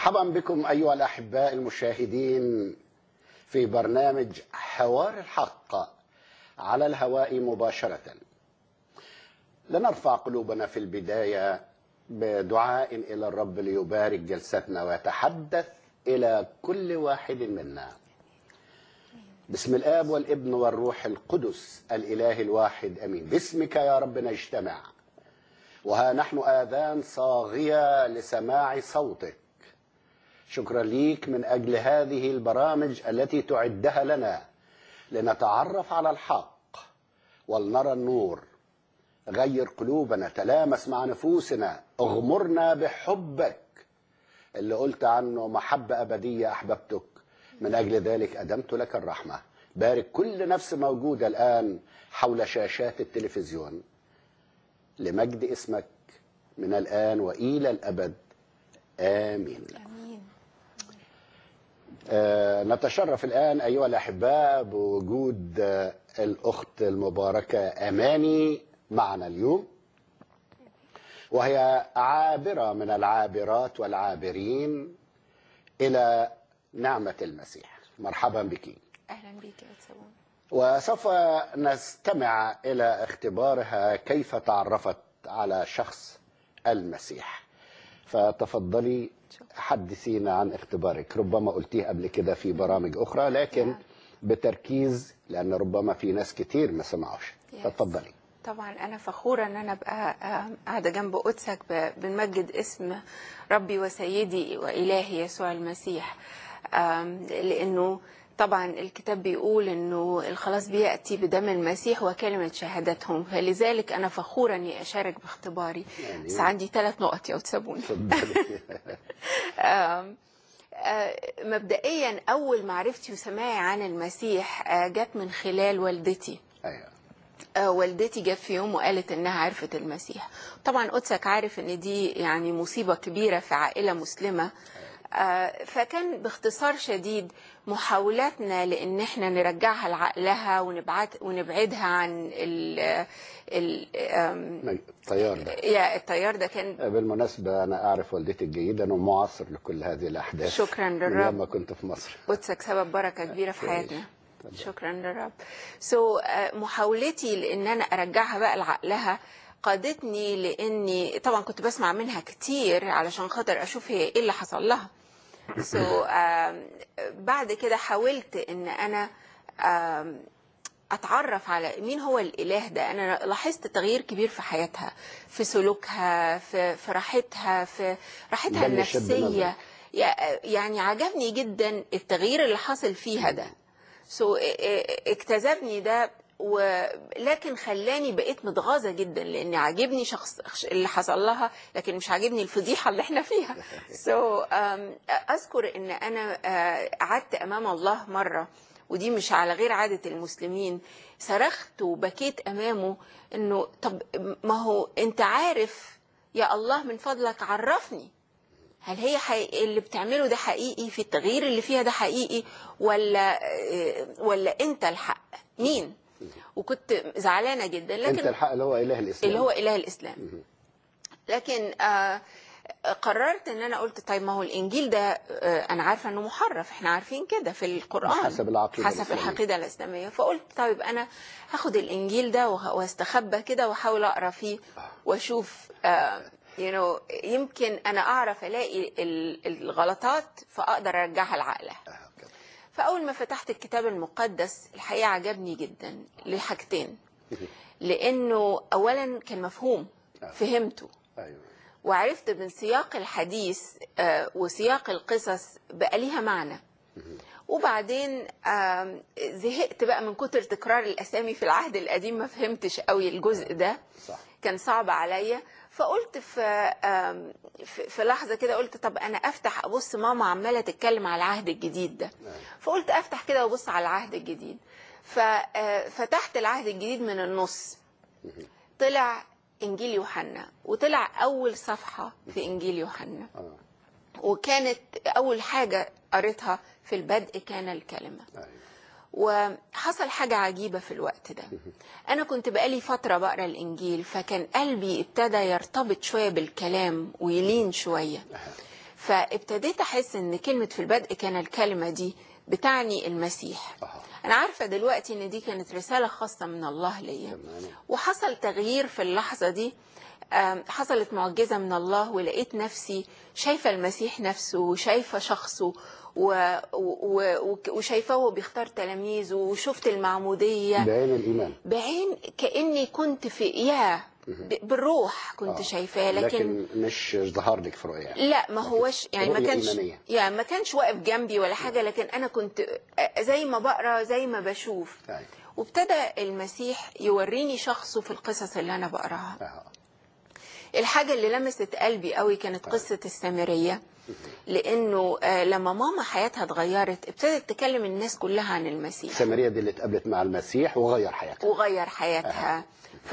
مرحبا بكم أيها الأحباء المشاهدين في برنامج حوار الحق على الهواء مباشرة لنرفع قلوبنا في البداية بدعاء إلى الرب ليبارك جلستنا ويتحدث إلى كل واحد منا بسم الآب والابن والروح القدس الإله الواحد أمين باسمك يا رب نجتمع وها نحن آذان صاغية لسماع صوتك شكرا ليك من أجل هذه البرامج التي تعدها لنا لنتعرف على الحق ولنرى النور غير قلوبنا تلامس مع نفوسنا اغمرنا بحبك اللي قلت عنه محبة أبدية أحببتك من أجل ذلك أدمت لك الرحمة بارك كل نفس موجودة الآن حول شاشات التلفزيون لمجد اسمك من الآن وإلى الأبد آمين امين آه، نتشرف الآن أيها الأحباء بوجود آه، الأخت المباركة أماني معنا اليوم وهي عابرة من العابرات والعابرين إلى نعمة المسيح مرحبا بك اهلا بيك يا تسوون وسوف نستمع إلى اختبارها كيف تعرفت على شخص المسيح فتفضلي حدثينا عن اختبارك ربما قلتيه قبل كده في برامج أخرى لكن نعم. بتركيز لأن ربما في ناس كتير ما سمعوش Yes. فتفضلي طبعا انا فخوره ان انا ابقى آم، قاعده جنب قدسك ب- بنمجد اسم ربي وسيدي والهي يسوع المسيح آم، لانه طبعا الكتاب بيقول انه الخلاص بياتي بدم المسيح وكلمه شهادتهم فلذلك انا فخوره اني اشارك باختباري آمين. بس عندي ثلاث نقط يا تسابون تفضلي آم، آه، مبدئيا اول معرفتي وسماعي عن المسيح آه، جت من خلال والدتي أيوة. آه، والدتي جت في يوم وقالت انها عرفت المسيح طبعا قدسك عارف ان دي يعني مصيبه كبيره في عائله مسلمه آه، فكان باختصار شديد محاولاتنا لان احنا نرجعها لعقلها ونبعد ونبعدها عن ال ال آم، الطيار ده يا التيار ده كان بالمناسبة أنا أعرف والدتي جيدا ومعاصر لكل هذه الأحداث شكراً من للرب. لما كنت في مصر قدسك سبب بركة كبيرة في كويس. حياتنا اتفضل. شكرا للرب سو so, uh, محاولتي لان انا ارجعها بقى لعقلها قادتني لاني طبعا كنت بسمع منها كتير علشان خاطر اشوف هي ايه اللي حصل لها سو so, uh, بعد كده حاولت ان انا uh, اتعرف على مين هو الاله ده انا لاحظت تغيير كبير في حياتها في سلوكها في في راحتها في راحتها ده اللي شد النفسيه نظرك. يا- يعني عجبني جدا التغيير اللي حصل فيها ده سو اجتذبني ده ولكن خلاني بقيت متغاظه جدا لان عاجبني شخص اللي حصل لها لكن مش عاجبني الفضيحه اللي احنا فيها سو اذكر ان انا آه، قعدت امام الله مره ودي مش على غير عاده المسلمين صرخت وبكيت امامه انه طب ما هو انت عارف يا الله من فضلك عرفني هل هي حقيقي اللي بتعمله ده حقيقي في التغيير اللي فيها ده حقيقي ولا ولا انت الحق مين وكنت زعلانه جدا أنت لكن الحق اللي هو إله الإسلام اللي هو اله الاسلام لكن آه قررت ان انا قلت طيب ما هو الانجيل ده آه انا عارفه انه محرف احنا عارفين كده في القران حسب العقيدة حسب الإسلامية. العقيده الاسلاميه فقلت طيب انا هاخد الانجيل ده وه- واستخبى كده واحاول اقرا فيه واشوف آه you know, يمكن انا اعرف الاقي ال- الغلطات فاقدر ارجعها لعقلها آه، كده. فاول ما فتحت الكتاب المقدس الحقيقه عجبني جدا لحاجتين لانه اولا كان مفهوم فهمته أيوة. وعرفت من سياق الحديث آه، وسياق القصص بقى ليها معنى وبعدين آم، زهقت بقى من كتر تكرار الاسامي في العهد القديم ما فهمتش قوي الجزء ده صح كان صعب عليا فقلت في آم، في في لحظه كده قلت طب انا افتح ابص ماما عماله تتكلم على العهد الجديد ده فقلت افتح كده وابص على العهد الجديد ففتحت العهد الجديد من النص طلع انجيل يوحنا وطلع اول صفحه في انجيل يوحنا آه. وكانت اول حاجه قريتها في البدء كان الكلمه أيوة. وحصل حاجة عجيبة في الوقت ده أنا كنت بقالي فترة بقرا الإنجيل فكان قلبي ابتدى يرتبط شوية بالكلام ويلين شوية فابتديت احس ان كلمه في البدء كان الكلمه دي بتعني المسيح أها. انا عارفه دلوقتي ان دي كانت رساله خاصه من الله ليا تمام. و تغيير في اللحظه دي آم، حصلت معجزه من الله ولقيت نفسي شايفه المسيح نفسه وشايفه شخصه و... و... و... وشايفاه وهو بيختار تلاميذه وشفت المعموديه بعين الايمان بعين كاني كنت في يا ب- بالروح كنت آه. شايفاه لكن لكن مش ظهر لك في رؤيا لا ما هوش يعني ما رؤية كانش إيمانية. يعني ما كانش واقف جنبي ولا حاجه لكن انا كنت زي ما بقرا زي ما بشوف أيوة. وابتدى المسيح يوريني شخصه في القصص اللي انا بقراها أها. الحاجه اللي لمست قلبي قوي كانت قصه السامريه لانه آه، لما ماما حياتها اتغيرت ابتدت تكلم الناس كلها عن المسيح سامرية دي اللي اتقابلت مع المسيح وغير حياتها وغير حياتها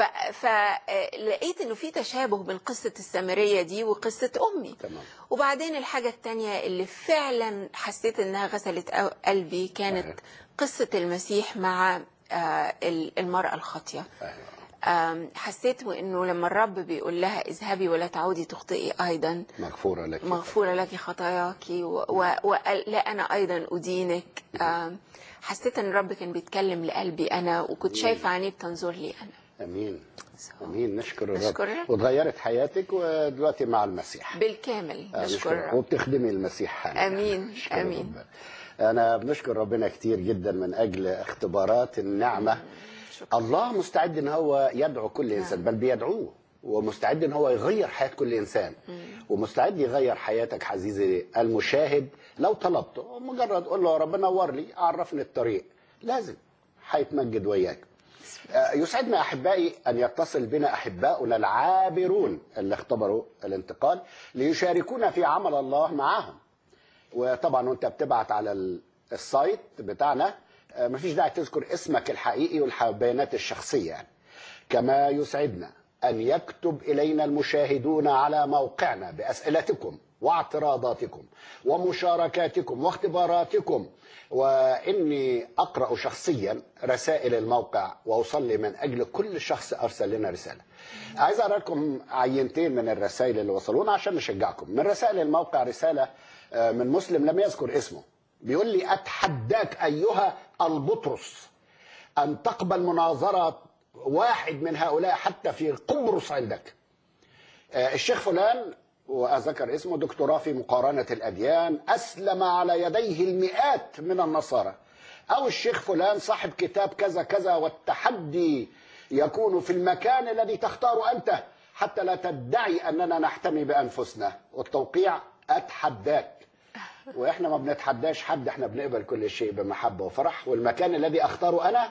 فلقيت انه في تشابه بين قصه السامريه دي وقصه امي تمام وبعدين الحاجه التانية اللي فعلا حسيت انها غسلت أو- قلبي أيوة. كانت قصه المسيح مع آه، ال- المراه الخاطيه أيوة. آم، حسيت انه لما الرب بيقول لها اذهبي ولا تعودي تخطئي ايضا مغفورة لك مغفورة لك خطاياك ولا أنا أيضا أدينك آم، حسيت أن الرب كان بيتكلم لقلبي أنا وكنت شايفة عينيه بتنظر لي أنا امين امين نشكر الرب نشكر الرب. وتغيرت حياتك ودلوقتي مع المسيح بالكامل آه، نشكر الرب وبتخدمي المسيح حاليا آمين، نشكر آمين. الرب. انا بنشكر ربنا كتير جدا من اجل اختبارات النعمه شكرا الله مستعد ان هو يدعو كل انسان بل بيدعوه ومستعد ان هو يغير حياه كل انسان ومستعد يغير حياتك عزيزي المشاهد لو طلبته مجرد قول له يا رب نور لي عرفني الطريق لازم هيتمجد وياك آه، يسعدنا احبائي ان يتصل بنا احباؤنا العابرون اللي اختبروا الانتقال ليشاركونا في عمل الله معاهم وطبعا وانت بتبعت على ال- السايت بتاعنا آه، مفيش داعي تذكر اسمك الحقيقي والبيانات الشخصيه يعني كما يسعدنا ان يكتب الينا المشاهدون على موقعنا باسئلتكم واعتراضاتكم ومشاركاتكم واختباراتكم واني اقرا شخصيا رسائل الموقع واصلي من اجل كل شخص ارسل لنا رساله. عايز اقرا لكم عينتين من الرسائل اللي وصلونا عشان نشجعكم. من رسائل الموقع رساله آه، من مسلم لم يذكر اسمه. بيقول لي اتحداك ايها البطرس أن تقبل مناظرة واحد من هؤلاء حتى في قبرص عندك آه، الشيخ فلان وأذكر اسمه دكتوراه في مقارنة الأديان أسلم على يديه المئات من النصارى أو الشيخ فلان صاحب كتاب كذا كذا والتحدي يكون في المكان الذي تختار أنت حتى لا تدعي أننا نحتمي بأنفسنا والتوقيع أتحداك واحنا ما بنتحداش حد احنا بنقبل كل شيء بمحبه وفرح والمكان الذي اختاره انا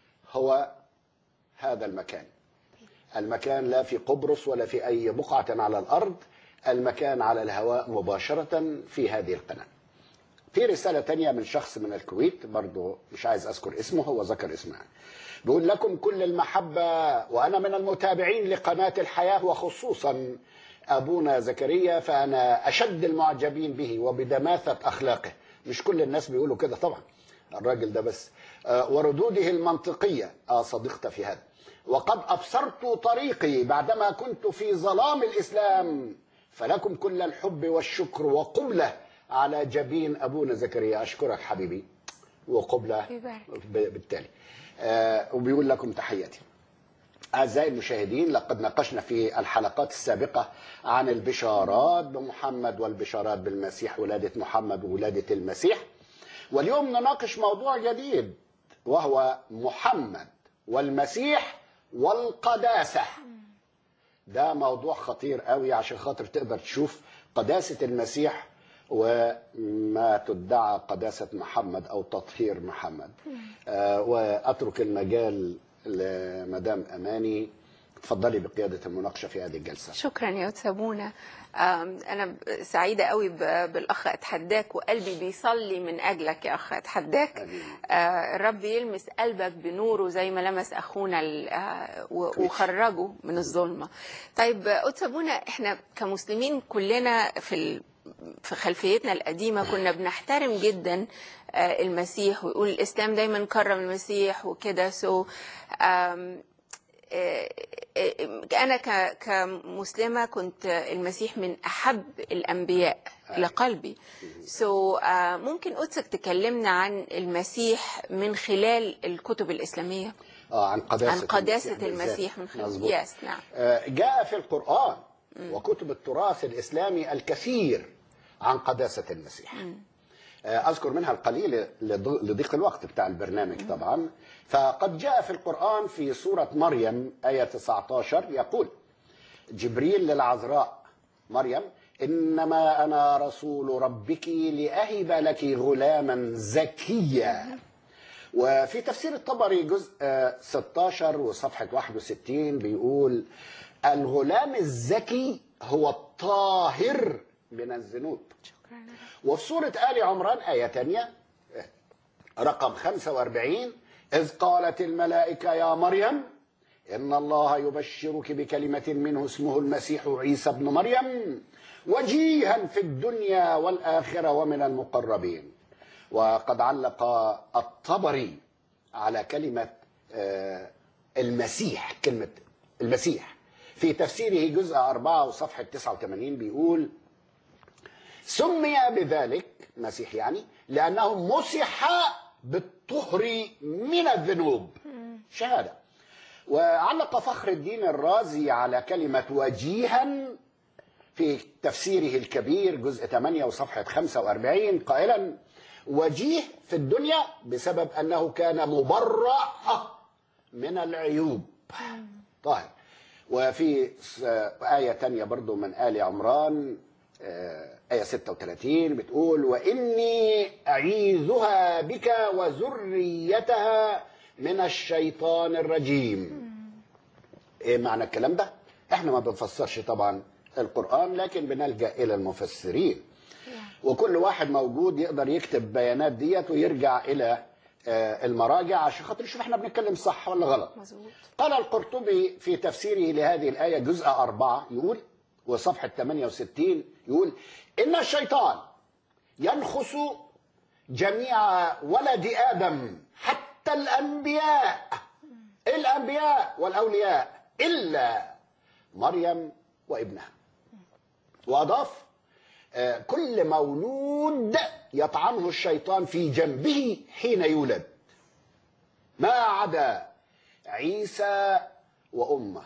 هو هذا المكان المكان لا في قبرص ولا في اي بقعه على الارض المكان على الهواء مباشره في هذه القناه في رسالة تانية من شخص من الكويت برضو مش عايز أذكر اسمه هو ذكر اسمه يعني. بيقول لكم كل المحبة وأنا من المتابعين لقناة الحياة وخصوصا أبونا زكريا فأنا أشد المعجبين به وبدماثة أخلاقه مش كل الناس بيقولوا كده طبعا الراجل ده بس آه، وردوده المنطقية آه صدقت في هذا وقد أبصرت طريقي بعدما كنت في ظلام الإسلام فلكم كل الحب والشكر وقبلة على جبين أبونا زكريا أشكرك حبيبي وقبلة يبارك. ب- بالتالي آه، وبيقول لكم تحياتي أعزائي المشاهدين لقد ناقشنا في الحلقات السابقة عن البشارات بمحمد والبشارات بالمسيح ولادة محمد وولادة المسيح واليوم نناقش موضوع جديد وهو محمد والمسيح والقداسة ده موضوع خطير قوي عشان خاطر تقدر تشوف قداسة المسيح وما تدعى قداسة محمد أو تطهير محمد آه وأترك المجال لمدام أماني تفضلي بقيادة المناقشة في هذه الجلسة شكرا يا سابونا آم، أنا ب- سعيدة قوي ب- بالأخ أتحداك وقلبي بيصلي من أجلك يا أخ أتحداك آمين. آه، الرب يلمس قلبك بنوره زي ما لمس أخونا ال- آه، و- كويس. وخرجه من الظلمة طيب آه، سابونا إحنا كمسلمين كلنا في ال... في خلفيتنا القديمة كنا بنحترم جدا آه، المسيح ويقول الإسلام دايما كرم المسيح وكده سو آه، آه، انا ك- كمسلمه كنت المسيح من احب الانبياء لقلبي سو so, آه، ممكن قدسك تكلمنا عن المسيح من خلال الكتب الاسلاميه اه عن قداسه عن قداسه بالذات. المسيح من خلال مظبوط. يس نعم آه، جاء في القرآن وكتب التراث الإسلامي الكثير عن قداسة المسيح آه، أذكر منها القليل لض- لضيق الوقت بتاع البرنامج طبعا فقد جاء في القرآن في سورة مريم آية 19 يقول جبريل للعذراء مريم إنما أنا رسول ربك لأهب لك غلاما زكيا وفي تفسير الطبري جزء آه، 16 وصفحة 61 بيقول الغلام الذكي هو الطاهر من الذنوب شكرا وفي سورة آل عمران آية تانية آه، رقم 45 إذ قالت الملائكة يا مريم إن الله يبشرك بكلمة منه اسمه المسيح عيسى ابن مريم وجيها في الدنيا والآخرة ومن المقربين وقد علق الطبري على كلمة آه، المسيح كلمة المسيح في تفسيره جزء أربعة وصفحة 89 بيقول سمي بذلك مسيح يعني لأنه مسح بالطهر من الذنوب شهادة وعلق فخر الدين الرازي على كلمة وجيها في تفسيره الكبير جزء 8 وصفحة 45 قائلا وجيه في الدنيا بسبب أنه كان مبرأ من العيوب طاهر وفي س- آية تانية برضو من آل عمران آه، آية 36 بتقول وإني أعيذها بك وذريتها من الشيطان الرجيم ايه معنى الكلام ده احنا ما بنفسرش طبعا القرآن لكن بنلجأ إلى المفسرين وكل واحد موجود يقدر يكتب بيانات ديت ويرجع إلى آه، المراجع عشان خاطر يشوف احنا بنتكلم صح ولا غلط مظبوط قال القرطبي في تفسيره لهذه الآية جزء أربعة يقول وصفحة 68 يقول إن الشيطان ينخس جميع ولد آدم حتى الأنبياء الأنبياء والأولياء إلا مريم وابنها وأضاف آه، كل مولود يطعنه الشيطان في جنبه حين يولد ما عدا عيسى وامه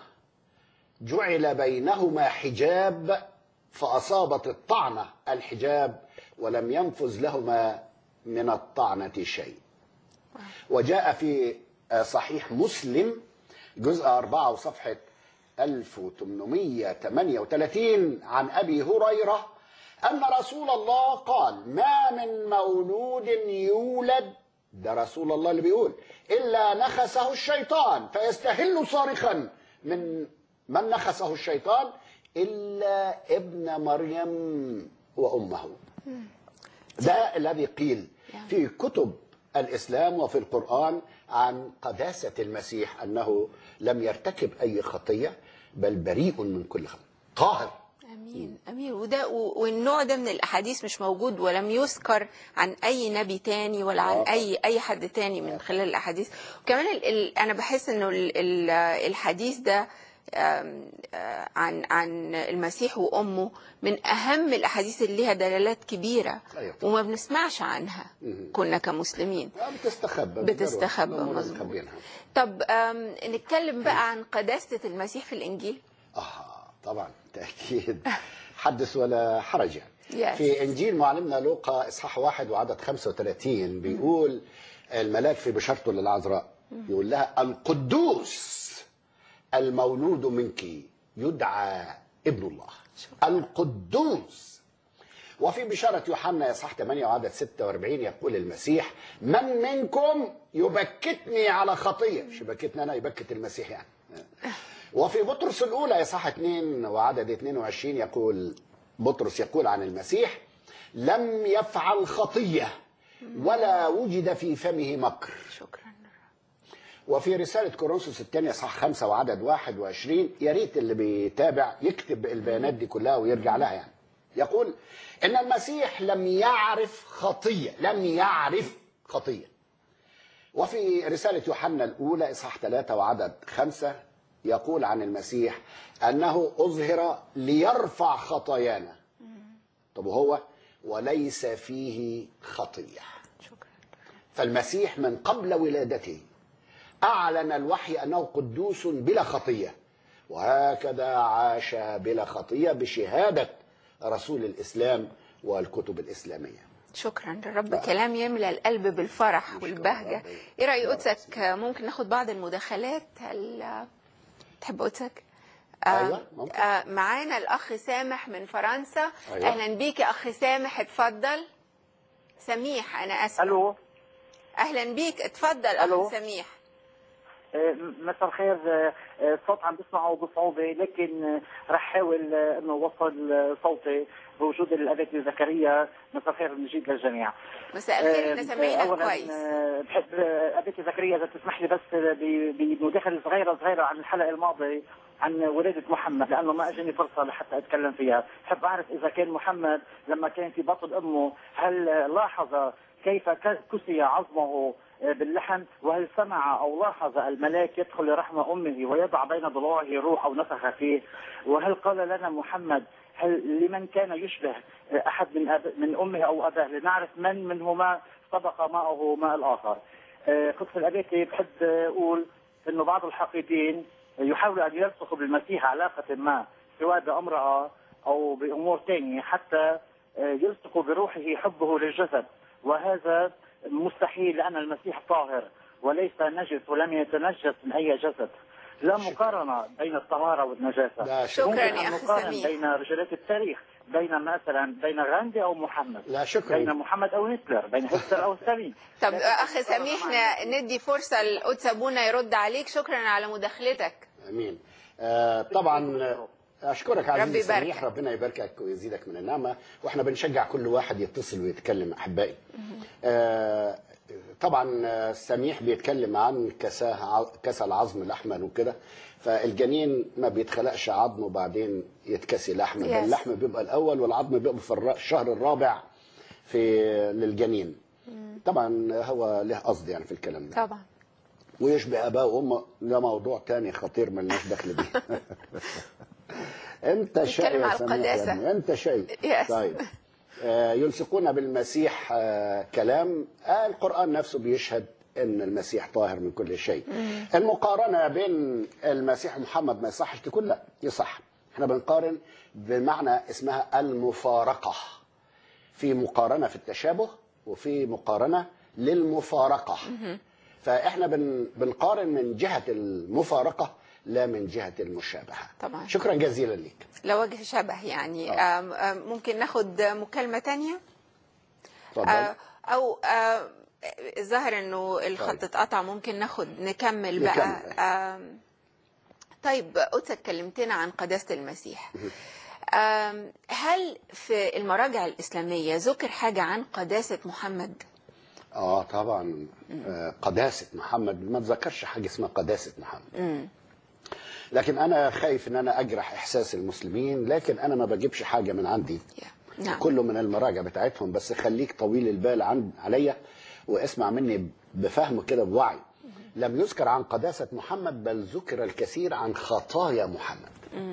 جعل بينهما حجاب فاصابت الطعنه الحجاب ولم ينفذ لهما من الطعنه شيء وجاء في صحيح مسلم جزء أربعة وصفحة 1838 عن أبي هريرة أن رسول الله قال ما من مولود يولد ده رسول الله اللي بيقول إلا نخسه الشيطان فيستهل صارخا من من نخسه الشيطان إلا ابن مريم وأمه ده الذي قيل في كتب الإسلام وفي القرآن عن قداسة المسيح أنه لم يرتكب أي خطية بل بريء من كل خطية طاهر امين امين وده و- والنوع ده من الاحاديث مش موجود ولم يذكر عن اي نبي تاني ولا عن آه. اي اي حد تاني من خلال الاحاديث وكمان ال ال انا بحس انه ال ال الحديث ده آم، آه، عن عن المسيح وامه من اهم الاحاديث اللي ليها دلالات كبيره أيوة طبعا. وما بنسمعش عنها كنا كمسلمين بتستخبى بتستخبى، بالضرورة. هم مظبوط. مخبينها. طب آم، نتكلم بقى عن قداسه المسيح في الانجيل آه طبعا تأكيد حدث ولا حرج يعني Yes. في إنجيل معلمنا لوقا إصحاح واحد وعدد 35 بيقول الملاك في بشارته للعذراء يقول لها القدوس المولود منك يدعى ابن الله القدوس وفي بشارة يوحنا إصحاح 8 وعدد 46 يقول المسيح من منكم يبكتني على خطية مش يبكتني أنا يبكت المسيح يعني وفي بطرس الأولى إصحاح 2 وعدد 22 يقول بطرس يقول عن المسيح لم يفعل خطية ولا وجد في فمه مكر شكرا وفي رسالة كورنثوس الثانية صح خمسة وعدد 21 يا ريت اللي بيتابع يكتب البيانات دي كلها ويرجع لها يعني يقول إن المسيح لم يعرف خطية لم يعرف خطية وفي رسالة يوحنا الأولى إصحاح ثلاثة وعدد خمسة يقول عن المسيح أنه أظهر ليرفع خطايانا طب وهو وليس فيه خطية شكرا فالمسيح من قبل ولادته أعلن الوحي أنه قدوس بلا خطية وهكذا عاش بلا خطية بشهادة رسول الإسلام والكتب الإسلامية شكرا للرب كلام يملى القلب بالفرح والبهجة ربي. ايه رأي قدسك ممكن ناخد بعض المداخلات هل تحب قدسك آه، أيوة، ممكن. آه، معانا الأخ سامح من فرنسا أيوة. أهلا بيك يا أخ سامح اتفضل سميح أنا آسفة الو أهلا بيك اتفضل ألو. أخ سميح آه، مساء الخير آه، آه، الصوت عم بسمعه بصعوبة لكن آه، رح احاول آه، انه اوصل آه، صوتي بوجود الاباتي زكريا مساء الخير المجيد للجميع مساء الخير احنا آه، سامعينك أولاً، كويس آه، بحب آه، اباتي زكريا اذا تسمح لي بس آه، ب- بمداخله صغيره صغيره عن الحلقه الماضيه عن ولادة محمد لأنه ما أجاني فرصة لحتى أتكلم فيها بحب أعرف إذا كان محمد لما كان في بطن أمه هل آه، لاحظ كيف ك- كسي عظمه آه، باللحم وهل سمع أو لاحظ الملاك يدخل لرحم أمه ويضع بين ضلوعه روح أو نفخ فيه وهل قال لنا محمد هل لمن كان يشبه آه، أحد من أب... من أمه أو أباه لنعرف من منهما سبق معه ماء الآخر آه، قدس الأبيتي بحب آه، أقول أنه بعض الحاقدين يحاولوا أن يرسخوا بالمسيح علاقة ما سواء بامرأة أو بأمور ثانية حتى آه، يلصقوا بروحه حبه للجسد وهذا مستحيل لأن المسيح طاهر وليس نجس ولم يتنجس من أي جسد لا مقارنة بين الطهارة والنجاسة لا شكراً ممكن يا أن أخي نقارن سميح. بين رجالات التاريخ بين مثلا بين غاندي أو محمد لا شكرا بين محمد أو هتلر بين هتلر أو ستالين طب لكن أخ المقارنة سميح مع ن- ندي فرصة لقدس أبونا يرد عليك شكرا على مداخلتك امين آه طبعا آه، اشكرك عزيزي ربي يبارك. سميح ربنا يباركك ويزيدك من النعمه واحنا بنشجع كل واحد يتصل ويتكلم احبائي آه طبعا آه، سميح بيتكلم عن كساه كسى العظم الاحمر وكده فالجنين ما بيتخلقش عظم وبعدين يتكسي لحم بل Yes. اللحم بيبقى الاول والعظم بيبقى في الر- الشهر الرابع في للجنين طبعا هو له قصد يعني في الكلام ده طبعا ويشبه اباه وامه ده موضوع تاني خطير ملناش دخل بيه انت شقي يا على سميح يا القداسة. ابني انت شقي Yes. طيب آه، يلصقون بالمسيح آه، كلام آه، القران نفسه بيشهد ان المسيح طاهر من كل شيء المقارنه بين المسيح ومحمد ما يصحش تكون لا يصح احنا بنقارن بمعنى اسمها المفارقه في مقارنه في التشابه وفي مقارنه للمفارقه فاحنا بن بنقارن من جهه المفارقه لا من جهه المشابهه طبعا. شكرا جزيلا ليك لوجه شبه يعني آم، آم، ممكن ناخد مكالمة تانية اتفضل آه، او آه، الظاهر انه الخط طيب. اتقطع ممكن ناخد نكمل بقى نكمل. آم، طيب قدسك كلمتنا عن قداسة المسيح آم، هل في المراجع الإسلامية ذكر حاجة عن قداسة محمد؟ اه طبعا آه قداسه محمد ما تذكرش حاجه اسمها قداسه محمد لكن انا خايف ان انا اجرح احساس المسلمين لكن انا ما بجيبش حاجه من عندي يا. نعم كله من المراجع بتاعتهم بس خليك طويل البال عن عليا واسمع مني بفهم كده بوعي لم يذكر عن قداسة محمد بل ذكر الكثير عن خطايا محمد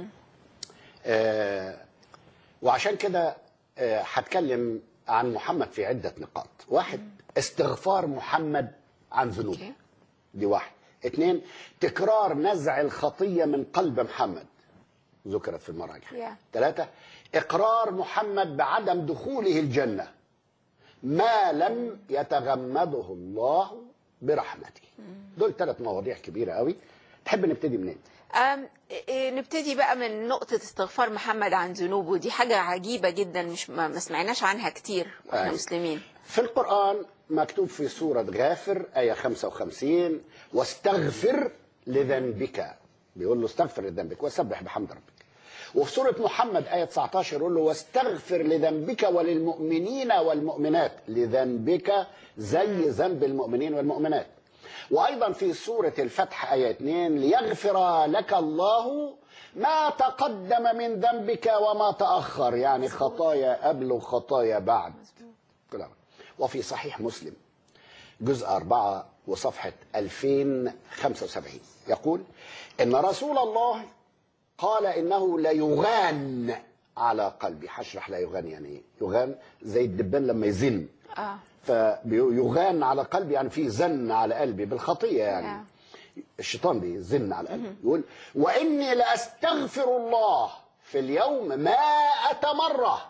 آه وعشان كده آه، هتكلم عن محمد في عدة نقاط واحد استغفار محمد عن ذنوبه أوكي. دي واحد اثنين تكرار نزع الخطية من قلب محمد ذكرت في المراجع Yeah. ثلاثة إقرار محمد بعدم دخوله الجنة ما لم يتغمده الله برحمته دول ثلاث مواضيع كبيرة قوي تحب نبتدي منين أم إيه، نبتدي بقى من نقطة استغفار محمد عن ذنوبه دي حاجة عجيبة جدا مش ما ما سمعناش عنها كتير واحنا أيوة. مسلمين في القرآن مكتوب في سورة غافر آية 55 واستغفر لذنبك بيقول له استغفر لذنبك وسبح بحمد ربك وفي سورة محمد آية 19 يقول له واستغفر لذنبك وللمؤمنين والمؤمنات لذنبك زي ذنب المؤمنين والمؤمنات وأيضا في سورة الفتح آية 2 ليغفر لك الله ما تقدم من ذنبك وما تأخر يعني خطايا قبل وخطايا بعد كلام وفي صحيح مسلم جزء أربعة وصفحة 2075 يقول إن رسول الله قال إنه لا يغان على قلبي هشرح لا يغان يعني إيه يغان زي الدبان لما يزن اه فيغان على قلبي يعني في زن على قلبي بالخطية يعني نعم. الشيطان بيزن على قلبي يقول وإني لأستغفر الله في اليوم مائة مرة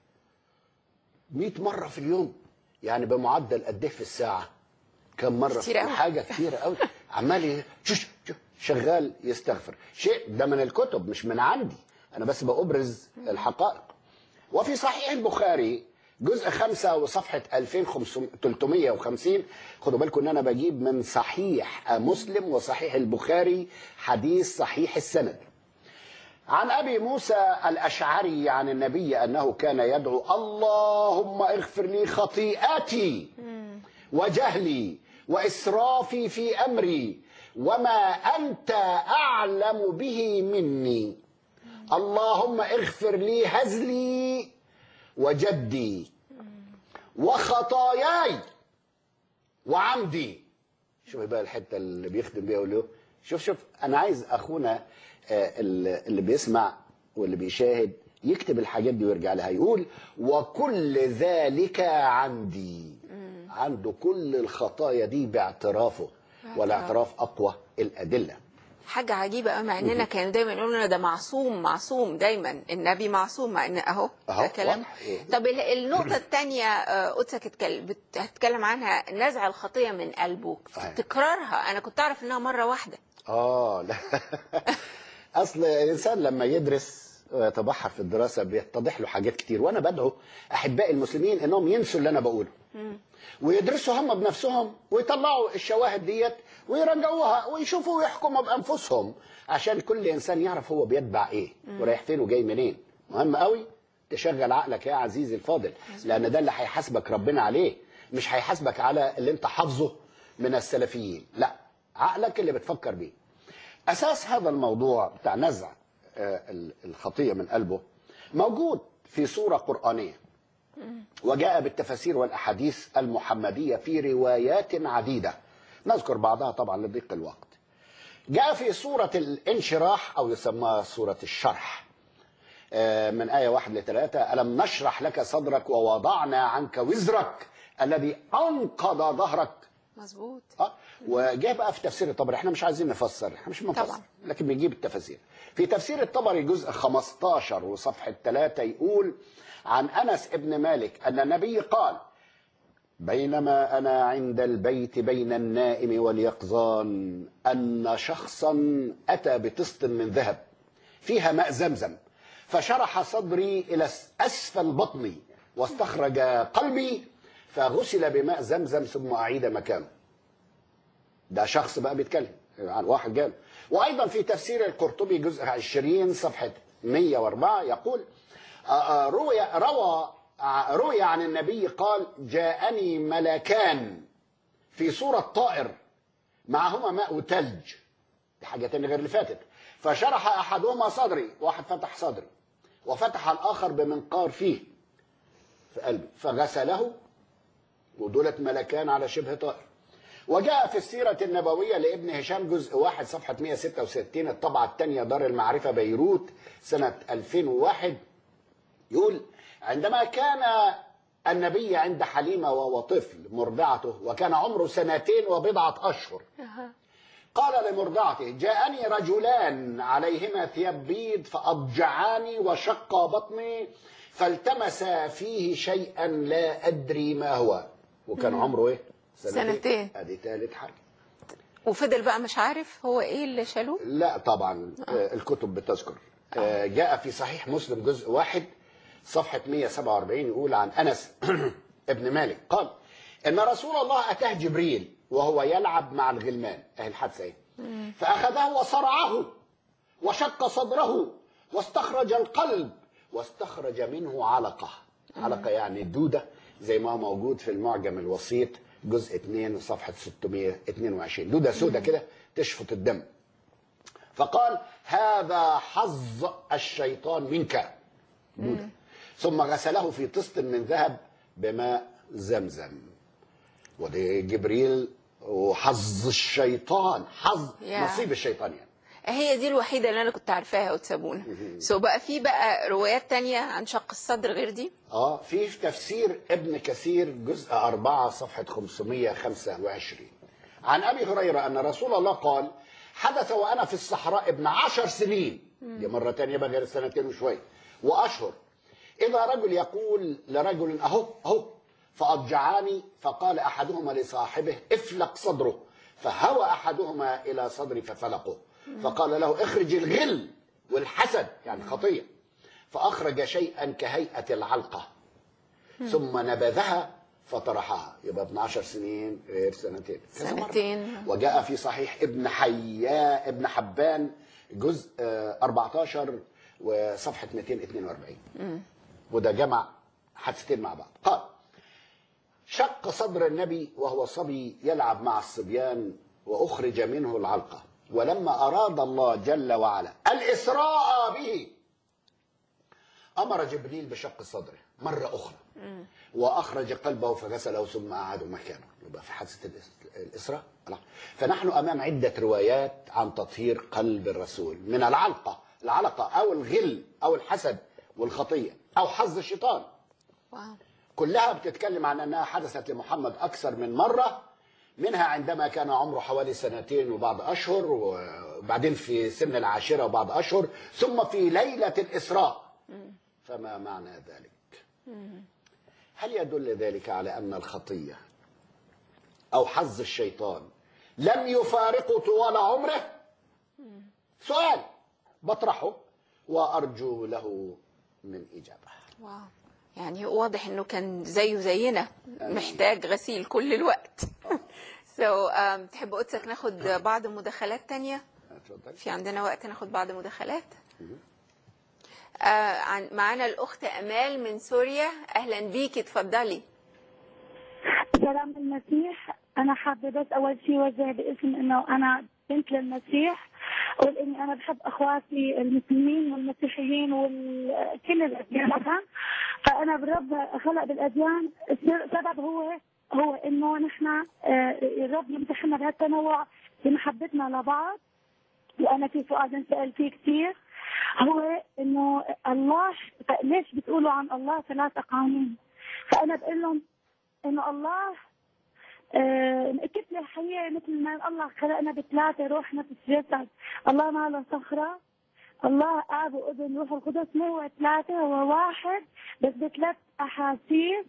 مئة مرة في اليوم يعني بمعدل قد ايه في الساعة كم مرة كتير أوي. حاجة كتيرة قوي عمال ي- شش- شش- شغال يستغفر شيء ده من الكتب مش من عندي أنا بس بأبرز الحقائق وفي صحيح البخاري جزء خمسة وصفحة 2350 خدوا بالكم ان انا بجيب من صحيح مسلم وصحيح البخاري حديث صحيح السند عن ابي موسى الاشعري عن النبي انه كان يدعو اللهم اغفر لي خطيئتي وجهلي واسرافي في امري وما انت اعلم به مني اللهم اغفر لي هزلي وجدي وخطاياي وعمدي شوف بقى الحته اللي بيختم بيها يقول له شوف شوف انا عايز اخونا آه، اللي اللي بيسمع واللي بيشاهد يكتب الحاجات دي ويرجع لها يقول وكل ذلك عندي عنده كل الخطايا دي باعترافه والاعتراف اقوى الادله حاجة عجيبة قوي مع اننا كانوا دايما يقولوا لنا ده معصوم معصوم دايما النبي معصوم مع ان اهو أهو، ده كلام واضح. إيه. طب ال- النقطة الثانية قدسك اتكلم- بت- هتتكلم عنها نزع الخطية من قلبه صحيح. تكرارها انا كنت اعرف انها مرة واحدة اه لا اصل الانسان لما يدرس ويتبحر في الدراسه بيتضح له حاجات كتير وانا بدعو احبائي المسلمين انهم ينسوا اللي انا بقوله ويدرسوا هم بنفسهم ويطلعوا الشواهد ديت ويرجعوها ويشوفوا ويحكموا بانفسهم عشان كل انسان يعرف هو بيتبع ايه ورايح فين وجاي منين مهم قوي تشغل عقلك يا عزيزي الفاضل لان ده اللي هيحاسبك ربنا عليه مش هيحاسبك على اللي انت حافظه من السلفيين لا عقلك اللي بتفكر بيه اساس هذا الموضوع بتاع نزع آه، ال- الخطيه من قلبه موجود في سوره قرانيه وجاء بالتفاسير والاحاديث المحمديه في روايات عديده نذكر بعضها طبعا لضيق الوقت جاء في سوره الانشراح او يسمى سوره الشرح آه، من آية واحد لثلاثة ألم نشرح لك صدرك ووضعنا عنك وزرك الذي أنقض ظهرك مظبوط اه وجاء بقى في تفسير الطبري احنا مش عايزين نفسر احنا مش بنفسر طبعا. لكن بنجيب التفاسير في تفسير الطبري جزء 15 وصفحة 3 يقول عن أنس ابن مالك أن النبي قال بينما أنا عند البيت بين النائم واليقظان أن شخصا أتى بطست من ذهب فيها ماء زمزم فشرح صدري إلى أسفل بطني واستخرج قلبي فغسل بماء زمزم ثم أعيد مكانه ده شخص بقى بيتكلم عن واحد قال وايضا في تفسير القرطبي جزء 20 صفحه 104 يقول آه، آه، روي روى آه، روي عن النبي قال جاءني ملكان في صوره طائر معهما ماء ثلج دي حاجه تانية غير اللي فاتت فشرح احدهما صدري واحد فتح صدري وفتح الاخر بمنقار فيه في قلبي فغسله ودولت ملكان على شبه طائر وجاء في السيرة النبوية لابن هشام جزء واحد صفحة 166 الطبعة الثانية دار المعرفة بيروت سنة 2001 يقول عندما كان النبي عند حليمة وهو طفل مرضعته وكان عمره سنتين وبضعة أشهر قال لمرضعته جاءني رجلان عليهما ثياب بيض فأضجعاني وشق بطني فالتمس فيه شيئا لا أدري ما هو وكان عمره إيه؟ سنتين. ادي ثالث حاجه وفضل بقى مش عارف هو ايه اللي شالوه لا طبعا آه. الكتب بتذكر آه. جاء في صحيح مسلم جزء واحد صفحة 147 يقول عن أنس ابن مالك قال إن رسول الله أتاه جبريل وهو يلعب مع الغلمان أهي الحادثة إيه فأخذه وصرعه وشق صدره واستخرج القلب واستخرج منه علقة علقة يعني دودة زي ما هو موجود في المعجم الوسيط جزء 2 صفحة 622 دودة سودة كده تشفط الدم فقال هذا حظ الشيطان منك دودة ثم غسله في طست من ذهب بماء زمزم ودي جبريل وحظ الشيطان حظ يا. نصيب الشيطان يعني هي دي الوحيدة اللي أنا كنت عارفاها وتسابونا سو بقى في بقى روايات تانية عن شق الصدر غير دي اه في في تفسير ابن كثير جزء أربعة صفحة 525 عن أبي هريرة أن رسول الله قال حدث وأنا في الصحراء ابن عشر سنين دي مرة تانية بقى غير سنتين وشوية وأشهر إذا رجل يقول لرجل أهو أهو فأضجعاني فقال أحدهما لصاحبه افلق صدره فهوى أحدهما إلى صدري ففلقه فقال له اخرج الغل والحسد يعني خطية فأخرج شيئا كهيئة العلقة ثم نبذها فطرحها يبقى ابن عشر سنين غير سنتين كذا مرة. سنتين. وجاء في صحيح ابن حيا ابن حبان جزء آه، 14 وصفحة 242 وده جمع حادثتين مع بعض قال شق صدر النبي وهو صبي يلعب مع الصبيان وأخرج منه العلقة ولما أراد الله جل وعلا الإسراء به أمر جبريل بشق صدره مرة أخرى وأخرج قلبه فغسله ثم أعاده مكانه يبقى في حادثة الإس- الإسراء لا. فنحن أمام عدة روايات عن تطهير قلب الرسول من العلقة العلقة أو الغل أو الحسد والخطية أو حظ الشيطان واو كلها بتتكلم عن أنها حدثت لمحمد أكثر من مرة منها عندما كان عمره حوالي سنتين وبعض أشهر وبعدين في سن العاشرة وبعض أشهر ثم في ليلة الإسراء فما معنى ذلك هل يدل ذلك على أن الخطية أو حظ الشيطان لم يفارقه طوال عمره سؤال بطرحه وأرجو له من إجابة واو يعني واضح انه كان زيه زينا محتاج غسيل كل الوقت سو so, um, تحب قدسك ناخد بعض مداخلات تانية اتفضل في عندنا وقت ناخد بعض مداخلات آه عن معانا الاخت امال من سوريا اهلا بيكي اتفضلي سلام المسيح انا حابه بس اول شيء وجه باسم انه انا بنت للمسيح اقول اني انا بحب اخواتي المسلمين والمسيحيين وكل الاديان طبعا فانا بالرب خلق بالاديان السر- سبب هو هو انه نحن آه، الرب يمتحنا بهالتنوع بمحبتنا لبعض وانا في سؤال بنسال فيه كثير هو انه الله ليش بتقولوا عن الله ثلاث قوانين فانا بقول لهم انه الله آه، كتلة حية مثل ما الله خلقنا بثلاثة روح نفس جسد الله ما له صخرة الله آب وابن روح القدس مو هو ثلاثة هو واحد بس بثلاث أحاسيس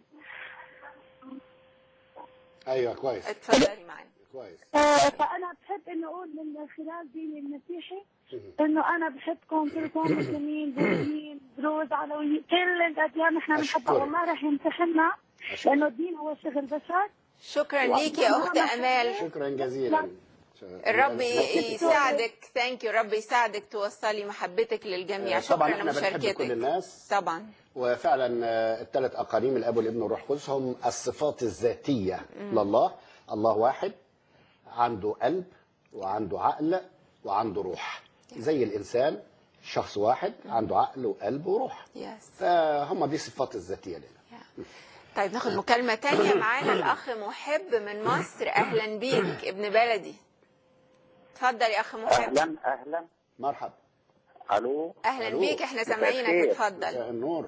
أيوة كويس اتفضلي معانا كويس آه، فأنا بحب إنه أقول من خلال ديني المسيحي إنه أنا بحبكم كلكم مسلمين بوذيين دروز علويين كل الأديان نحن بنحبها أشكرك. والله رح يمتحنا أشكرك. لأنه الدين هو شغل بشر شكرا ليكي يا اخت امال شكرا جزيلا الرب يساعدك ثانك يو رب يساعدك توصلي محبتك للجميع طبعا شكرا احنا بنحب كل لمشاركتك الناس طبعا وفعلا آه، الثلاث اقانيم الاب والابن والروح القدس هم الصفات الذاتيه لله الله واحد عنده قلب وعنده عقل وعنده روح زي الانسان شخص واحد عنده عقل وقلب وروح يس فهم دي الصفات الذاتيه لنا طيب ناخد مكالمة تانية معانا الأخ محب من مصر أهلا بيك ابن بلدي اتفضل يا أخ محب اهلا اهلا مرحبا الو أهلا ألو. بيك احنا مساء سامعينك الخير. اتفضل مساء النور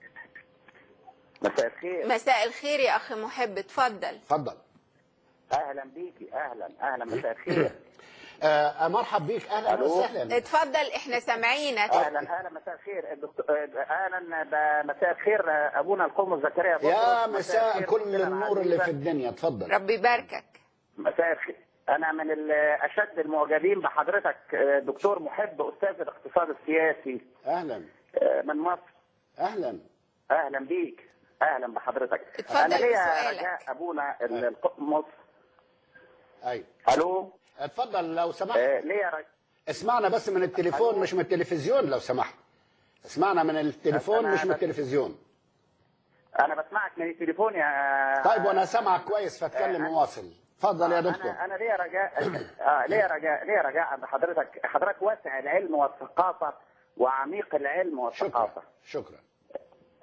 مساء الخير مساء الخير يا أخ محب اتفضل اتفضل اهلا بيكي اهلا اهلا مساء الخير آه مرحب بيك اهلا ألو. وسهلا اتفضل احنا سامعينك اهلا اهلا مساء الخير الدكتور اهلا ب- مساء الخير ابونا القوم زكريا بطرس. يا مساء الخير كل أختنا النور اللي في العزيزة. الدنيا اتفضل رب يباركك مساء الخير انا من ال- اشد المعجبين بحضرتك آه، دكتور محب استاذ الاقتصاد السياسي اهلا آه، من مصر اهلا اهلا بيك اهلا بحضرتك اتفضل انا ليا بسؤالك. رجاء ابونا ال- الق- مصر ايوه الو اتفضل لو سمحت آه، ليا رجاء اسمعنا بس من التليفون ألو. مش من التلفزيون لو سمحت اسمعنا من التليفون أنا مش من بس- التلفزيون انا بسمعك من التليفون يا طيب وانا سامعك كويس فاتكلم آه، وواصل اتفضل يا دكتور انا انا ليا رجاء اه ليا رجاء ليا رجاء عند حضرتك حضرتك واسع العلم والثقافه وعميق العلم شكرا والثقافه شكرا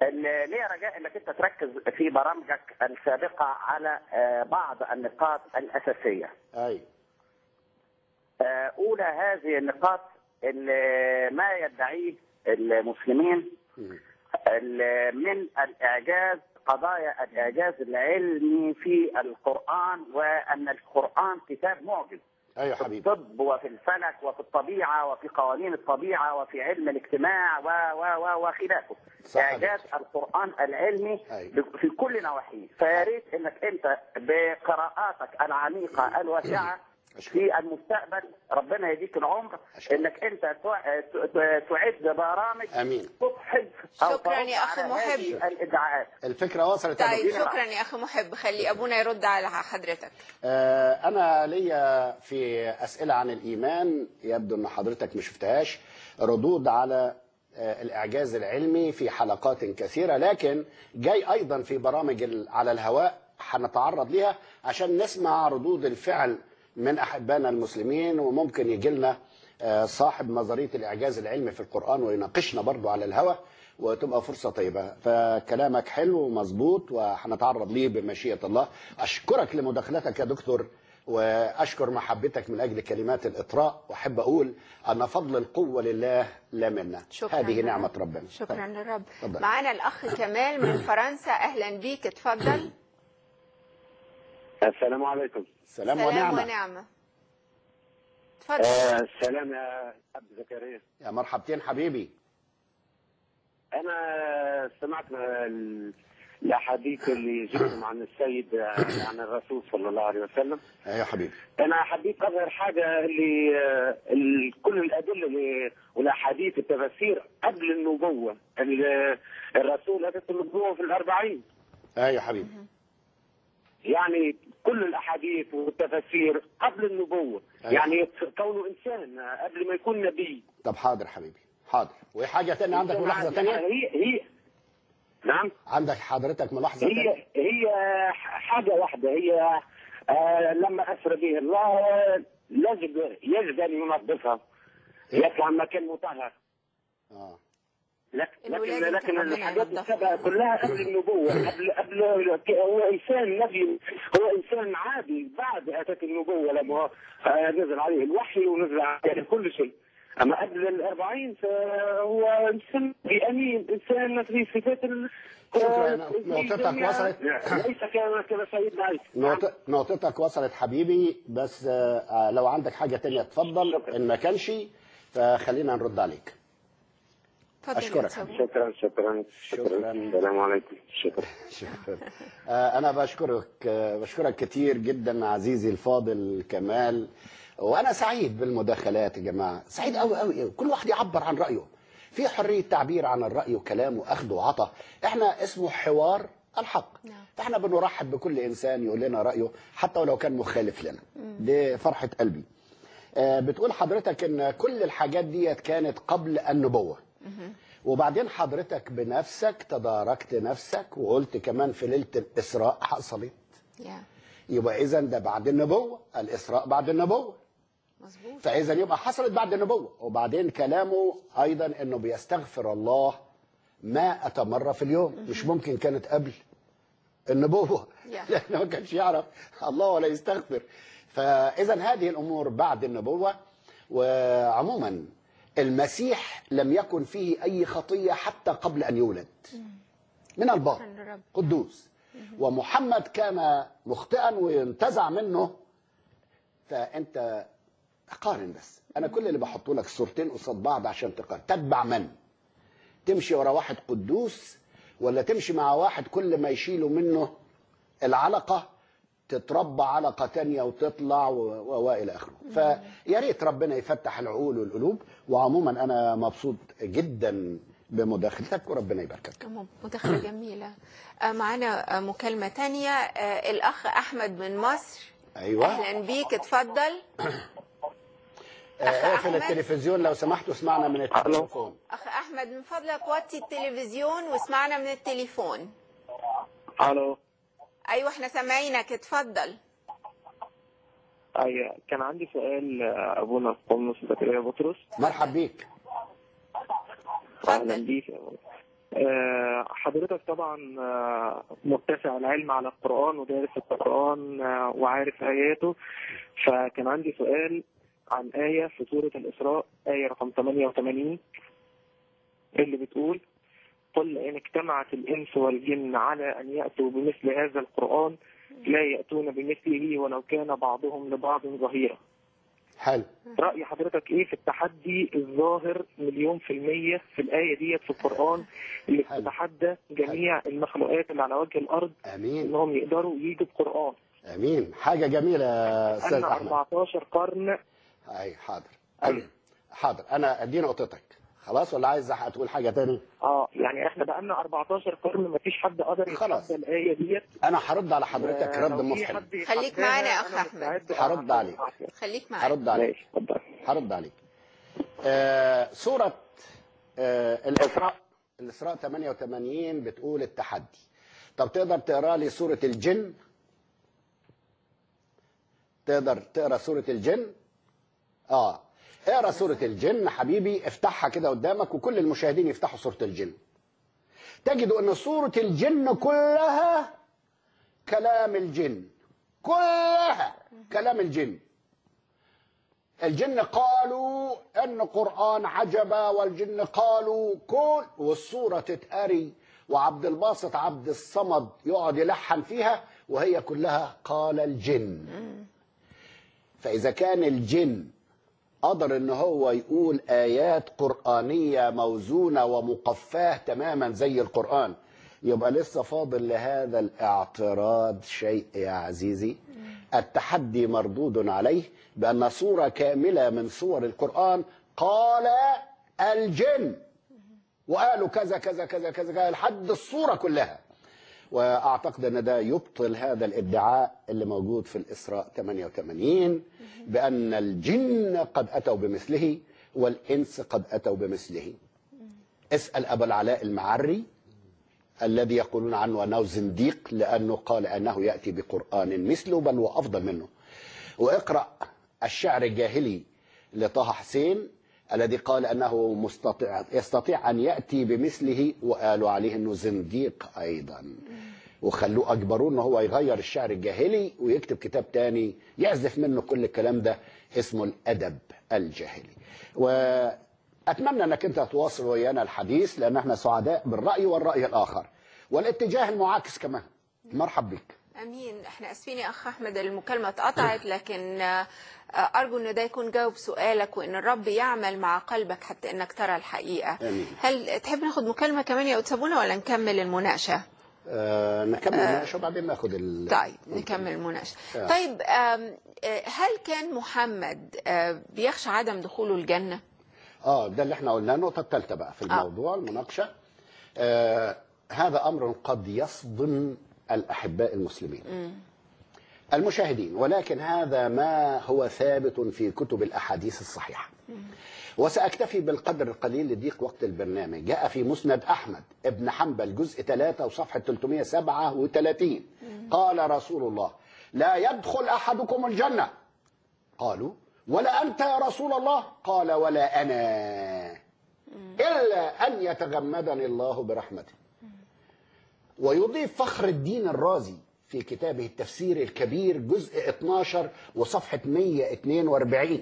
ال- ليه رجاء انك انت تركز في برامجك السابقه على آه، بعض النقاط الاساسيه. اي آه، اولى هذه النقاط اللي ما يدعيه المسلمين مم. ال- من الاعجاز قضايا الاعجاز العلمي في القران وان القران كتاب معجز. ايوه في حبيبي الطب وفي الفلك وفي الطبيعه وفي قوانين الطبيعه وفي علم الاجتماع و و و وخلافه. صح يا اعجاز القران العلمي أيوة. في كل نواحيه، فيا ريت انك انت بقراءاتك العميقه الواسعه أشكرك. في المستقبل ربنا يديك العمر أشكرك. انك انت تع- ت- تعد برامج امين تضحك او شكراً يا ترد أخ على محب. هذه الادعاءات. الفكره وصلت يا طيب دكتور. شكرا يا اخي محب خلي ابونا يرد على حضرتك آه، أنا ليا في أسئلة عن الإيمان يبدو أن حضرتك ما شفتهاش ردود على آه، الإعجاز العلمي في حلقات كثيرة لكن جاي أيضا في برامج ال- على الهواء هنتعرض ليها عشان نسمع ردود الفعل من أحبائنا المسلمين وممكن يجي لنا آه، صاحب نظرية الإعجاز العلمي في القرآن ويناقشنا برضو على الهواء وتبقى فرصة طيبة فكلامك حلو ومظبوط وهنتعرض ليه بمشيئة الله أشكرك لمداخلتك يا دكتور وأشكر محبتك من أجل كلمات الإطراء وأحب أقول أن فضل القوة لله لا منا شكرا هذه للرب. نعمة ربنا شكرا طيب. للرب اتفضل. معانا الاخ كمال من فرنسا اهلا بيك اتفضل السلام عليكم سلام سلام ونعمة ونعمه اتفضل آه السلام يا عبد زكريا يا مرحبتين حبيبي انا سمعت ال- الاحاديث اللي جبتم عن السيد آه، عن الرسول صلى الله عليه وسلم يا حبيبي انا حبيت اظهر حاجه اللي آه، ال- كل الادله اللي والاحاديث التفاسير قبل النبوه ال- الرسول اتت النبوه في الاربعين يا حبيبي يعني كل الاحاديث والتفاسير قبل النبوه أيوة. يعني كونه انسان آه، قبل ما يكون نبي طب حاضر حبيبي حاضر وحاجة تانية عندك ملاحظة تانية هي هي نعم عندك حضرتك ملاحظة تانية هي هي حاجة واحدة هي آه لما أسرى به الله يجب يجب أن ينظفها يطلع مكان مطهر آه. لكن الولاد لكن, لكن ربنا الحاجات ينظفها. السبعة كلها قبل النبوة قبل قبل هو إنسان نبي هو إنسان عادي بعد أتت النبوة لما هو، آه، نزل عليه الوحي ونزل عليه كل شيء أما قبل الأربعين فهو إنسان أمين إنسان في صفات ال- شكراً. آه، نقطتك الجميع. وصلت. ليس كما كما سيدنا عيسى نقط- نقطتك وصلت حبيبي بس آه، آه، لو عندك حاجة تانية اتفضل شكرا. إن ما كانش فخلينا نرد عليك اتفضل أشكرك يا سابو. شكرا شكرا شكراً. شكرا السلام عليكم شكرا شكرا آه، أنا بشكرك آه، بشكرك كتير جدا عزيزي الفاضل كمال وأنا سعيد بالمداخلات يا جماعة سعيد أوي أوي أوي كل واحد يعبر عن رأيه في حرية تعبير عن الرأي وكلام وأخذ وعطى إحنا اسمه حوار الحق نعم. فإحنا بنرحب بكل إنسان يقول لنا رأيه حتى ولو كان مخالف لنا دي فرحة قلبي آه، بتقول حضرتك ان كل الحاجات دي كانت قبل النبوة وبعدين حضرتك بنفسك تداركت نفسك وقلت كمان في ليلة الإسراء حصلت يا يبقى إذا ده بعد النبوة الإسراء بعد النبوة مظبوط فإذا يبقى حصلت بعد النبوة وبعدين كلامه أيضا أنه بيستغفر الله ما أتى مرة في اليوم مش ممكن كانت قبل النبوة Yeah. لأنه ما كانش يعرف الله ولا يستغفر فإذا هذه الأمور بعد النبوة وعموما المسيح لم يكن فيه أي خطية حتى قبل أن يولد من الباطن شكراً للرب. قدوس ومحمد كان مخطئا وينتزع منه فأنت قارن بس أنا كل اللي بحطه لك صورتين قصاد بعض عشان تقارن تتبع من تمشي ورا واحد قدوس ولا تمشي مع واحد كل ما يشيلوا منه العلقة تتربى علقة تانية وتطلع و- و- وإلى آخره فيا ريت ربنا يفتح العقول والقلوب وعموما أنا مبسوط جدا بمداخلتك وربنا يباركك مداخلة جميلة آه، معانا آه، مكالمة تانية آه، الأخ أحمد من مصر أيوة أهلا بيك اتفضل آه، اقفل التلفزيون لو سمحت واسمعنا من التليفون أخ أحمد من فضلك وطي التلفزيون واسمعنا من التليفون الو أيوة احنا سامعينك اتفضل ايوه كان عندي سؤال آه، ابونا القمص زكريا بطرس مرحب بيك اهلا اتفضل بيك يا أبو. آه، حضرتك طبعا آه، متسع العلم على القرآن ودارس القرآن آه، وعارف آياته فكان عندي سؤال عن آية في سورة الإسراء آية رقم 88 اللي بتقول قل إن اجتمعت الإنس والجن على أن يأتوا بمثل هذا القرآن لا يأتون بمثله ولو كان بعضهم لبعض ظهيرا حلو رأي حضرتك ايه في التحدي الظاهر مليون في المية في الآية ديت في القرآن اللي حلو. بتتحدى جميع المخلوقات اللي على وجه الأرض امين انهم يقدروا يجوا بقرآن امين حاجه جميله يا استاذ أنا احمد 14 قرن اي حاضر أيوة. حاضر انا ادي نقطتك خلاص ولا عايز تقول حاجه تاني اه يعني احنا بقالنا 14 قرن ما فيش حد قدر خلاص. يتحدى الآية ديت انا هرد على حضرتك آه، رد لو في مفحم حد خليك يتحداها، معانا يا أنا أخ أحمد. مستعد هرد عليك. خليك معايا هرد عليك ماشي اتفضل هرد عليك آه سورة آه الإسراء الإسراء 88 بتقول التحدي طب تقدر تقرا لي سورة الجن تقدر تقرا سورة الجن اه اقرا سورة الجن حبيبي افتحها كده قدامك وكل المشاهدين يفتحوا سورة الجن تجدوا ان سورة الجن كلها كلام الجن كلها كلام الجن الجن قالوا ان قرآن عجبا والجن قالوا كل والصورة تتقري وعبد الباسط عبد الصمد يقعد يلحن فيها وهي كلها قال الجن فإذا كان الجن قدر ان هو يقول ايات قرآنية موزونة ومقفاة تماما زي القرآن يبقى لسه فاضل لهذا الاعتراض شيء يا عزيزي التحدي مردود عليه بأن صورة كاملة من صور القرآن قال الجن وقالوا كذا كذا كذا كذا, كذا لحد الصورة كلها واعتقد ان ده يبطل هذا الادعاء اللي موجود في الاسراء 88 بان الجن قد اتوا بمثله والانس قد اتوا بمثله اسال ابا العلاء المعري الذي يقولون عنه انه زنديق لانه قال انه ياتي بقران مثله بل وافضل منه واقرا الشعر الجاهلي لطه حسين الذي قال انه مستطيع يستطيع ان ياتي بمثله وقالوا عليه انه زنديق ايضا وخلوه اجبروه ان هو يغير الشعر الجاهلي ويكتب كتاب تاني يعزف منه كل الكلام ده اسمه الادب الجاهلي واتمنى انك انت تواصل ويانا الحديث لان احنا سعداء بالراي والراي الاخر والاتجاه المعاكس كمان مرحب بك امين احنا اسفين يا اخ احمد المكالمه اتقطعت لكن آه، ارجو ان ده يكون جاوب سؤالك وان الرب يعمل مع قلبك حتى انك ترى الحقيقه آمين. هل تحب ناخد مكالمه كمان يا أتسابونا ولا نكمل المناقشه آه نكمل المناقشه وبعدين ناخد ال... طيب نكمل المناقشه آه. طيب آم، آه، هل كان محمد آه، بيخشى عدم دخوله الجنه اه ده اللي احنا قلناه النقطة الثالثة بقى في الموضوع المناقشة آه هذا أمر قد يصدم الأحباء المسلمين المشاهدين ولكن هذا ما هو ثابت في كتب الأحاديث الصحيحة وسأكتفي بالقدر القليل لضيق وقت البرنامج جاء في مسند أحمد ابن حنبل جزء 3 وصفحة 337 قال رسول الله لا يدخل أحدكم الجنة قالوا ولا أنت يا رسول الله قال ولا أنا إلا أن يتغمدني الله برحمته ويضيف فخر الدين الرازي في كتابه التفسير الكبير جزء 12 وصفحة 142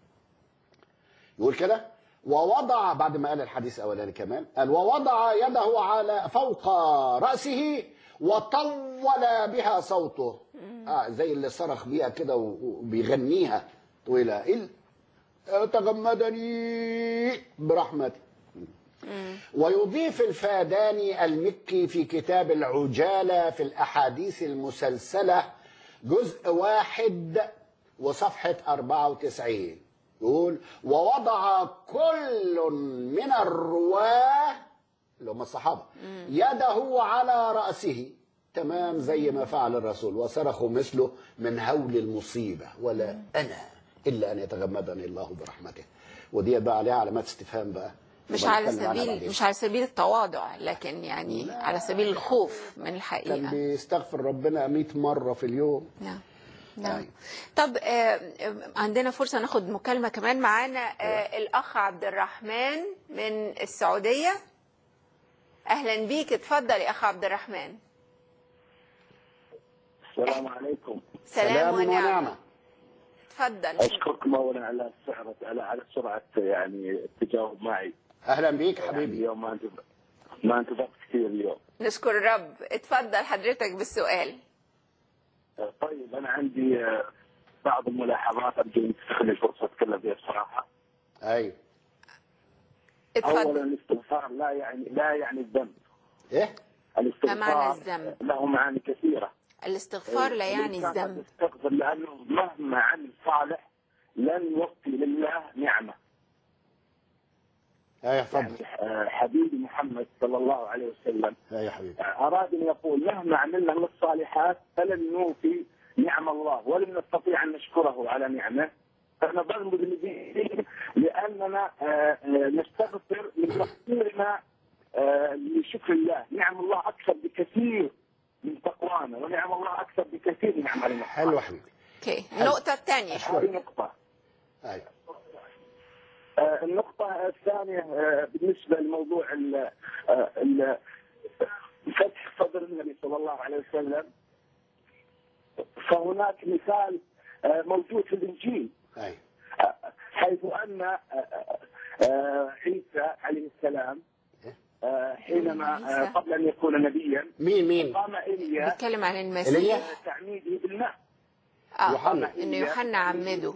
يقول كده ووضع بعد ما قال الحديث الأولاني كمان قال ووضع يده على فوق رأسه وطول بها صوته آه زي اللي صرخ بيها كده وبيغنيها طويلة إل تغمدني برحمته ويضيف الفاداني المكي في كتاب العجالة في الأحاديث المسلسلة جزء واحد وصفحة 94 يقول ووضع كل من الرواه اللي هم الصحابة يده على رأسه تمام زي ما فعل الرسول وصرخوا مثله من هول المصيبة ولا أنا إلا أن يتغمدني الله برحمته ودي بقى عليها علامات استفهام بقى مش نبقى على نتكلم عنها سبيل بعدين. مش على سبيل التواضع لكن يعني على سبيل الخوف من كان الحقيقه بيستغفر ربنا 100 مرة في اليوم نعم نعم أيوة. طب آه، آه، عندنا فرصة ناخد مكالمة كمان معانا آه، الأخ عبد الرحمن من السعودية اهلا بيك اتفضل يا اخ عبد الرحمن السلام عليكم سلام ونعمه ونعمة اتفضل اشكركم اولا على سرعه على على سرعه يعني التجاوب معي أهلا بيك يعني حبيبي اليوم ما انتظر ما انتظرت كثير اليوم نشكر الرب اتفضل حضرتك بالسؤال آه، طيب انا عندي آه، بعض الملاحظات ارجو ان تستخدم الفرصه اتكلم فيها بصراحه أيوه اتفضل اولا الاستغفار لا يعني لا يعني الذنب إيه ما معنى الاستغفار الذنب؟ له معاني كثيره الاستغفار لا يعني الإنسان قد الذنب يستغفر لانه مهما عمل صالح لن يوفي لله نعمه أيوه اتفضل يعني آه، حبيبي محمد صلى الله عليه وسلم أيوه حبيبي أراد أن يقول مهما عملنا من الصالحات فلن نوفي نعم الله ولن نستطيع أن نشكره على نعمه فنظل مذنبين لأننا آه، آه، نستغفر لتقصيرنا آه، لشكر الله نعم الله أكثر بكثير من تقوانا ونعم الله أكثر بكثير من أعمالنا حلو حبيبي اوكي النقطة الثانية هذه نقطة أيوه آه، النقطة الثانية آه، بالنسبة لموضوع ال- آه، ال- فتح صدر النبي صلى الله عليه وسلم فهناك مثال آه، موجود في الإنجيل أيوه آه، حيث أن آه، آه، عيسى عليه السلام آه، حينما آه، عيسى. قبل أن يكون نبيا مين مين قام إيليا بيتكلم عن إيليا؟ المسيح تعميده بالماء اه يوحنا. انه يوحنا عمده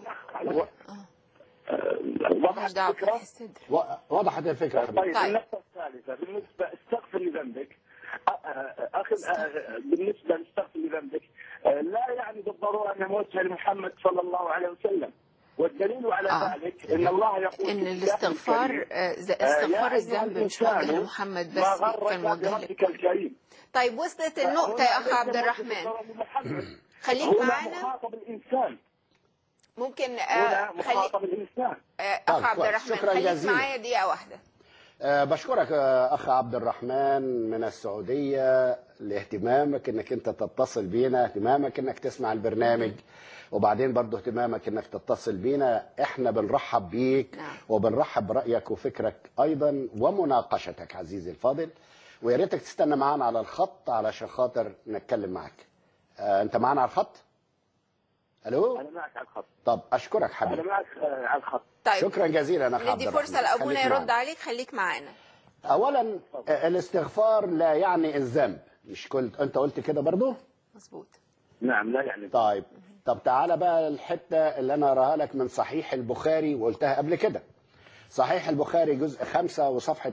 آه، مالهاش وضحت دعوة الفكرة؟ بفتح الصدر و- وضحت الفكرة حبيبي طيب طيب. النقطة الثالثة بالنسبة استغفر لذنبك أ- أ- أخذ أ- بالنسبة لاستغفر لذنبك أ، لا يعني بالضرورة أنه موجه لمحمد صلى الله عليه وسلم والدليل على آه. ذلك أن الله يقول ان في الاستغفار الكتاب آه، ز- الكريم، آه، استغفار يا الذنب أيها مش موجه الإنسان لمحمد ما بس غرك كان موجه لك بربك الكريم طيب وصلت النقطة يا أخ عبد الرحمن خليك هنا معانا مخاطب الإنسان ممكن هنا آه خلي مخاطب الإنسان آه، طيب، أخ عبد كويس. الرحمن شكراً خليك جزيلاً. معايا دقيقة واحدة أه بشكرك آه، أخ عبد الرحمن من السعودية لاهتمامك أنك أنت تتصل بينا اهتمامك أنك تسمع البرنامج وبعدين برضه اهتمامك أنك تتصل بينا احنا بنرحب بيك نعم. وبنرحب برأيك وفكرك أيضا ومناقشتك عزيزي الفاضل ويا ريتك تستنى معانا على الخط علشان خاطر نتكلم معاك أه أنت معانا على الخط؟ ألو؟ أنا معك على الخط طب أشكرك أنا حبيبي معك آه، على الخط طيب شكرا جزيلا أخ عبد ندي الرحمن فرصة لأبونا خليك يرد معنا. عليك خليك معانا اولا الاستغفار لا يعني الذنب مش كنت انت قلت كده برضو مظبوط نعم لا يعني طيب طب تعالى بقى الحته اللي انا اراها لك من صحيح البخاري وقلتها قبل كده صحيح البخاري جزء خمسة وصفحة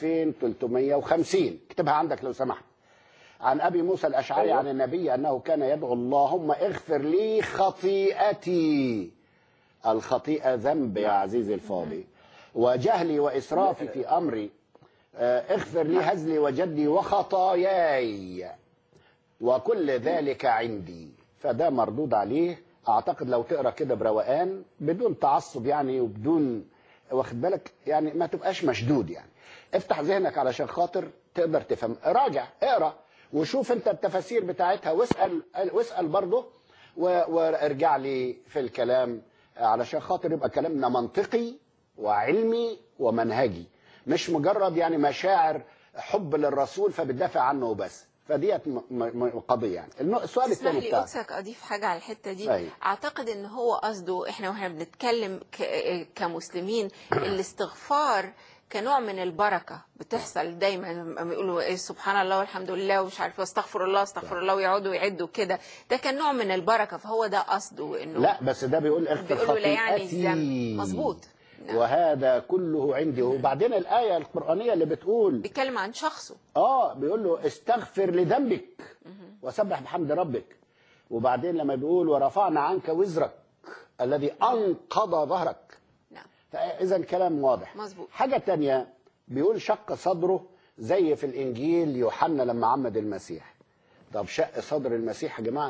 2350 اكتبها عندك لو سمحت عن أبي موسى الأشعري أيوة. عن النبي أنه كان يدعو اللهم اغفر لي خطيئتي الخطيئة ذنب يا عزيزي الفاضل وجهلي وإسرافي في أمري آه، اغفر لي هزلي وجدي وخطاياي وكل ذلك عندي فده مردود عليه اعتقد لو تقرا كده بروقان بدون تعصب يعني وبدون واخد بالك يعني ما تبقاش مشدود يعني افتح ذهنك علشان خاطر تقدر تفهم راجع اقرا وشوف انت التفاسير بتاعتها واسال واسال برضه و- وارجع لي في الكلام علشان خاطر يبقى كلامنا منطقي وعلمي ومنهجي مش مجرد يعني مشاعر حب للرسول فبتدافع عنه وبس فديت م- م- قضيه يعني النوع- السؤال اسمح الثاني لي بتاعك أكسك أضيف حاجة على الحتة دي أيوة. أعتقد إن هو قصده إحنا وإحنا بنتكلم ك- كمسلمين الاستغفار كنوع من البركة بتحصل دايما لما يقولوا إيه سبحان الله والحمد لله ومش عارف استغفر الله استغفر الله ويقعدوا يعدوا كده ده كان نوع من البركة فهو ده قصده إنه لا بس ده بيقول اغفر بيقولوا لا يعني خطيئتي الذنب مظبوط نعم. وهذا كله عندي وبعدين الآية القرآنية اللي بتقول بيتكلم عن شخصه اه بيقول له استغفر لذنبك وسبح بحمد ربك وبعدين لما بيقول ورفعنا عنك وزرك الذي أنقض ظهرك نعم فإذا كلام واضح مظبوط. حاجة تانية بيقول شق صدره زي في الإنجيل يوحنا لما عمد المسيح طب شق صدر المسيح يا جماعة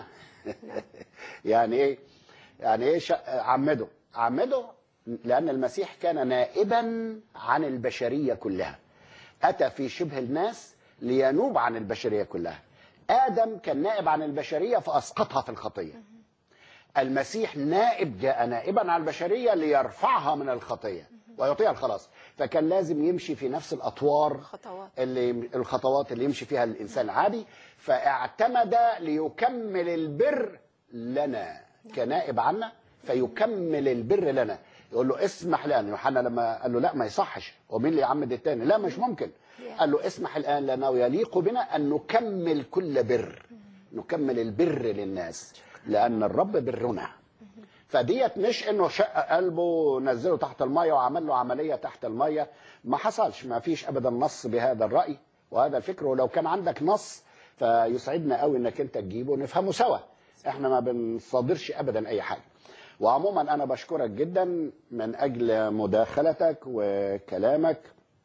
يعني إيه يعني إيه شق عمده عمده لأن المسيح كان نائبا عن البشرية كلها أتى في شبه الناس لينوب عن البشرية كلها آدم كان نائب عن البشرية فأسقطها في الخطية المسيح نائب جاء نائبا على البشريه ليرفعها من الخطيه ويعطيها الخلاص فكان لازم يمشي في نفس الاطوار خطوات اللي الخطوات اللي يمشي فيها الانسان العادي فاعتمد ليكمل البر لنا كنائب عنا فيكمل البر لنا يقول له اسمح الان يوحنا لما قال له لا ما يصحش ومين اللي يعمد التاني لا مش ممكن قال له اسمح الان لنا ويليق بنا ان نكمل كل بر نكمل البر للناس لان الرب برنا فديت مش انه شق قلبه ونزله تحت الميه وعمل له عمليه تحت الميه ما حصلش ما فيش ابدا نص بهذا الراي وهذا الفكر ولو كان عندك نص فيسعدنا قوي انك انت تجيبه ونفهمه سوا احنا ما بنصادرش ابدا اي حاجه وعموما انا بشكرك جدا من اجل مداخلتك وكلامك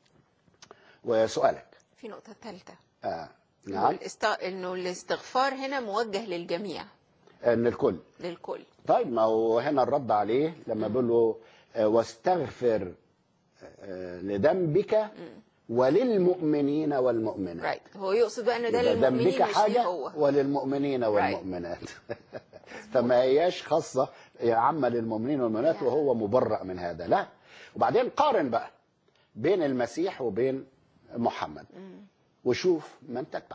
وسؤالك في نقطة ثالثة آه نعم الاست... انه الاستغفار هنا موجه للجميع ان الكل للكل طيب ما هو هنا الرد عليه لما بيقول له آه، واستغفر آه، لذنبك وللمؤمنين والمؤمنات رايت هو يقصد بقى ان ده يبقى للمؤمنين ذنبك مش ليه حاجة هو وللمؤمنين والمؤمنات فما هياش خاصة عامة للمؤمنين والمؤمنات Yeah. وهو مبرأ من هذا لا وبعدين قارن بقى بين المسيح وبين محمد وشوف من تتبع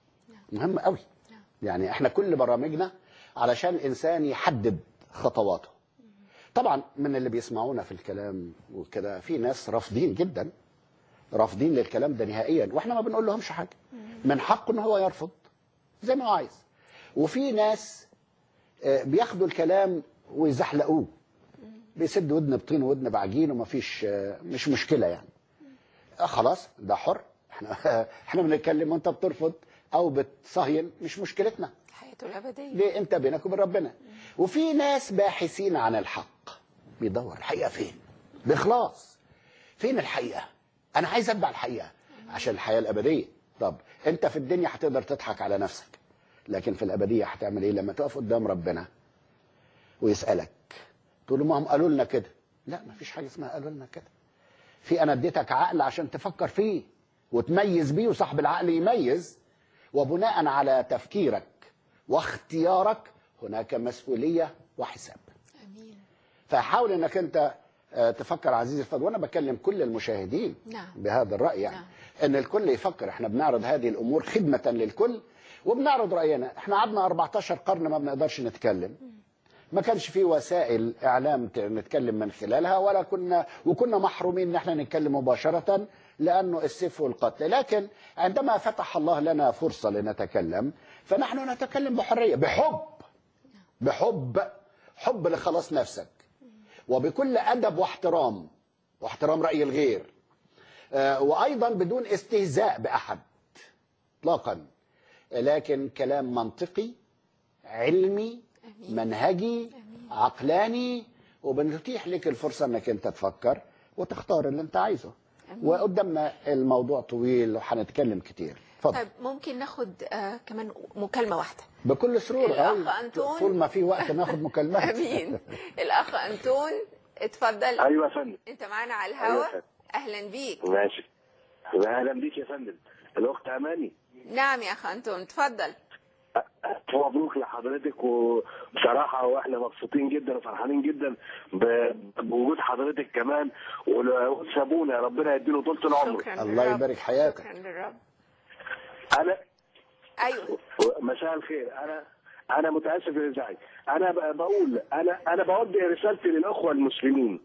مهم قوي يعني احنا كل برامجنا علشان الانسان يحدد خطواته طبعا من اللي بيسمعونا في الكلام وكده في ناس رافضين جدا رافضين للكلام ده نهائيا واحنا ما بنقول لهمش حاجه من حقه ان هو يرفض زي ما هو عايز وفي ناس آه، بياخدوا الكلام ويزحلقوه بيسد ودن بطين ودن بعجين ومفيش آه، مش مشكله يعني آه، خلاص ده حر احنا احنا بنتكلم وانت بترفض او بتصهين مش مشكلتنا حياته الابديه ليه انت بينك وبين ربنا وفي ناس باحثين عن الحق بيدور الحقيقه فين باخلاص فين الحقيقه انا عايز اتبع الحقيقه عشان الحياه الابديه طب انت في الدنيا هتقدر تضحك على نفسك لكن في الابديه هتعمل ايه لما تقف قدام ربنا ويسالك تقول له ما هم قالوا لنا كده لا ما فيش حاجه اسمها قالوا لنا كده في انا اديتك عقل عشان تفكر فيه وتميز بيه وصاحب العقل يميز وبناء على تفكيرك واختيارك هناك مسؤوليه وحساب امين فحاول انك انت آه، تفكر عزيزي الفضل وانا بكلم كل المشاهدين نعم. بهذا الراي يعني نعم. ان الكل يفكر احنا بنعرض هذه الامور خدمه للكل وبنعرض راينا احنا قعدنا 14 قرن ما بنقدرش نتكلم ما كانش في وسائل اعلام ت- نتكلم من خلالها ولا كنا وكنا محرومين ان احنا نتكلم مباشره لانه السيف والقتل لكن عندما فتح الله لنا فرصه لنتكلم فنحن نتكلم بحريه بحب بحب حب لخلاص نفسك وبكل ادب واحترام واحترام راي الغير آه، وايضا بدون استهزاء باحد اطلاقا لكن كلام منطقي علمي أمين. منهجي عقلاني وبنتيح لك الفرصه انك انت تفكر وتختار اللي انت عايزه وقدامنا الموضوع طويل وهنتكلم كتير اتفضل طيب ممكن ناخد آه كمان مكالمه واحده بكل سرور الأخ أيوة. أنطون. طول ما في وقت ناخد مكالمات امين الاخ انطون اتفضل ايوه يا فندم انت معانا على أيوة الهواء فندم. اهلا بيك ماشي اهلا بيك يا فندم الاخت اماني نعم يا اخ انطون اتفضل مبروك لحضرتك وبصراحة واحنا مبسوطين جدا وفرحانين جدا ب- بوجود حضرتك كمان وسابونا ربنا يديله طولة العمر شكرا الله للرب. يبارك حياتك. شكرا للرب انا ايوه مساء الخير انا انا متاسف للازعاج انا ب- بقول انا انا بوجه رسالتي للاخوه المسلمين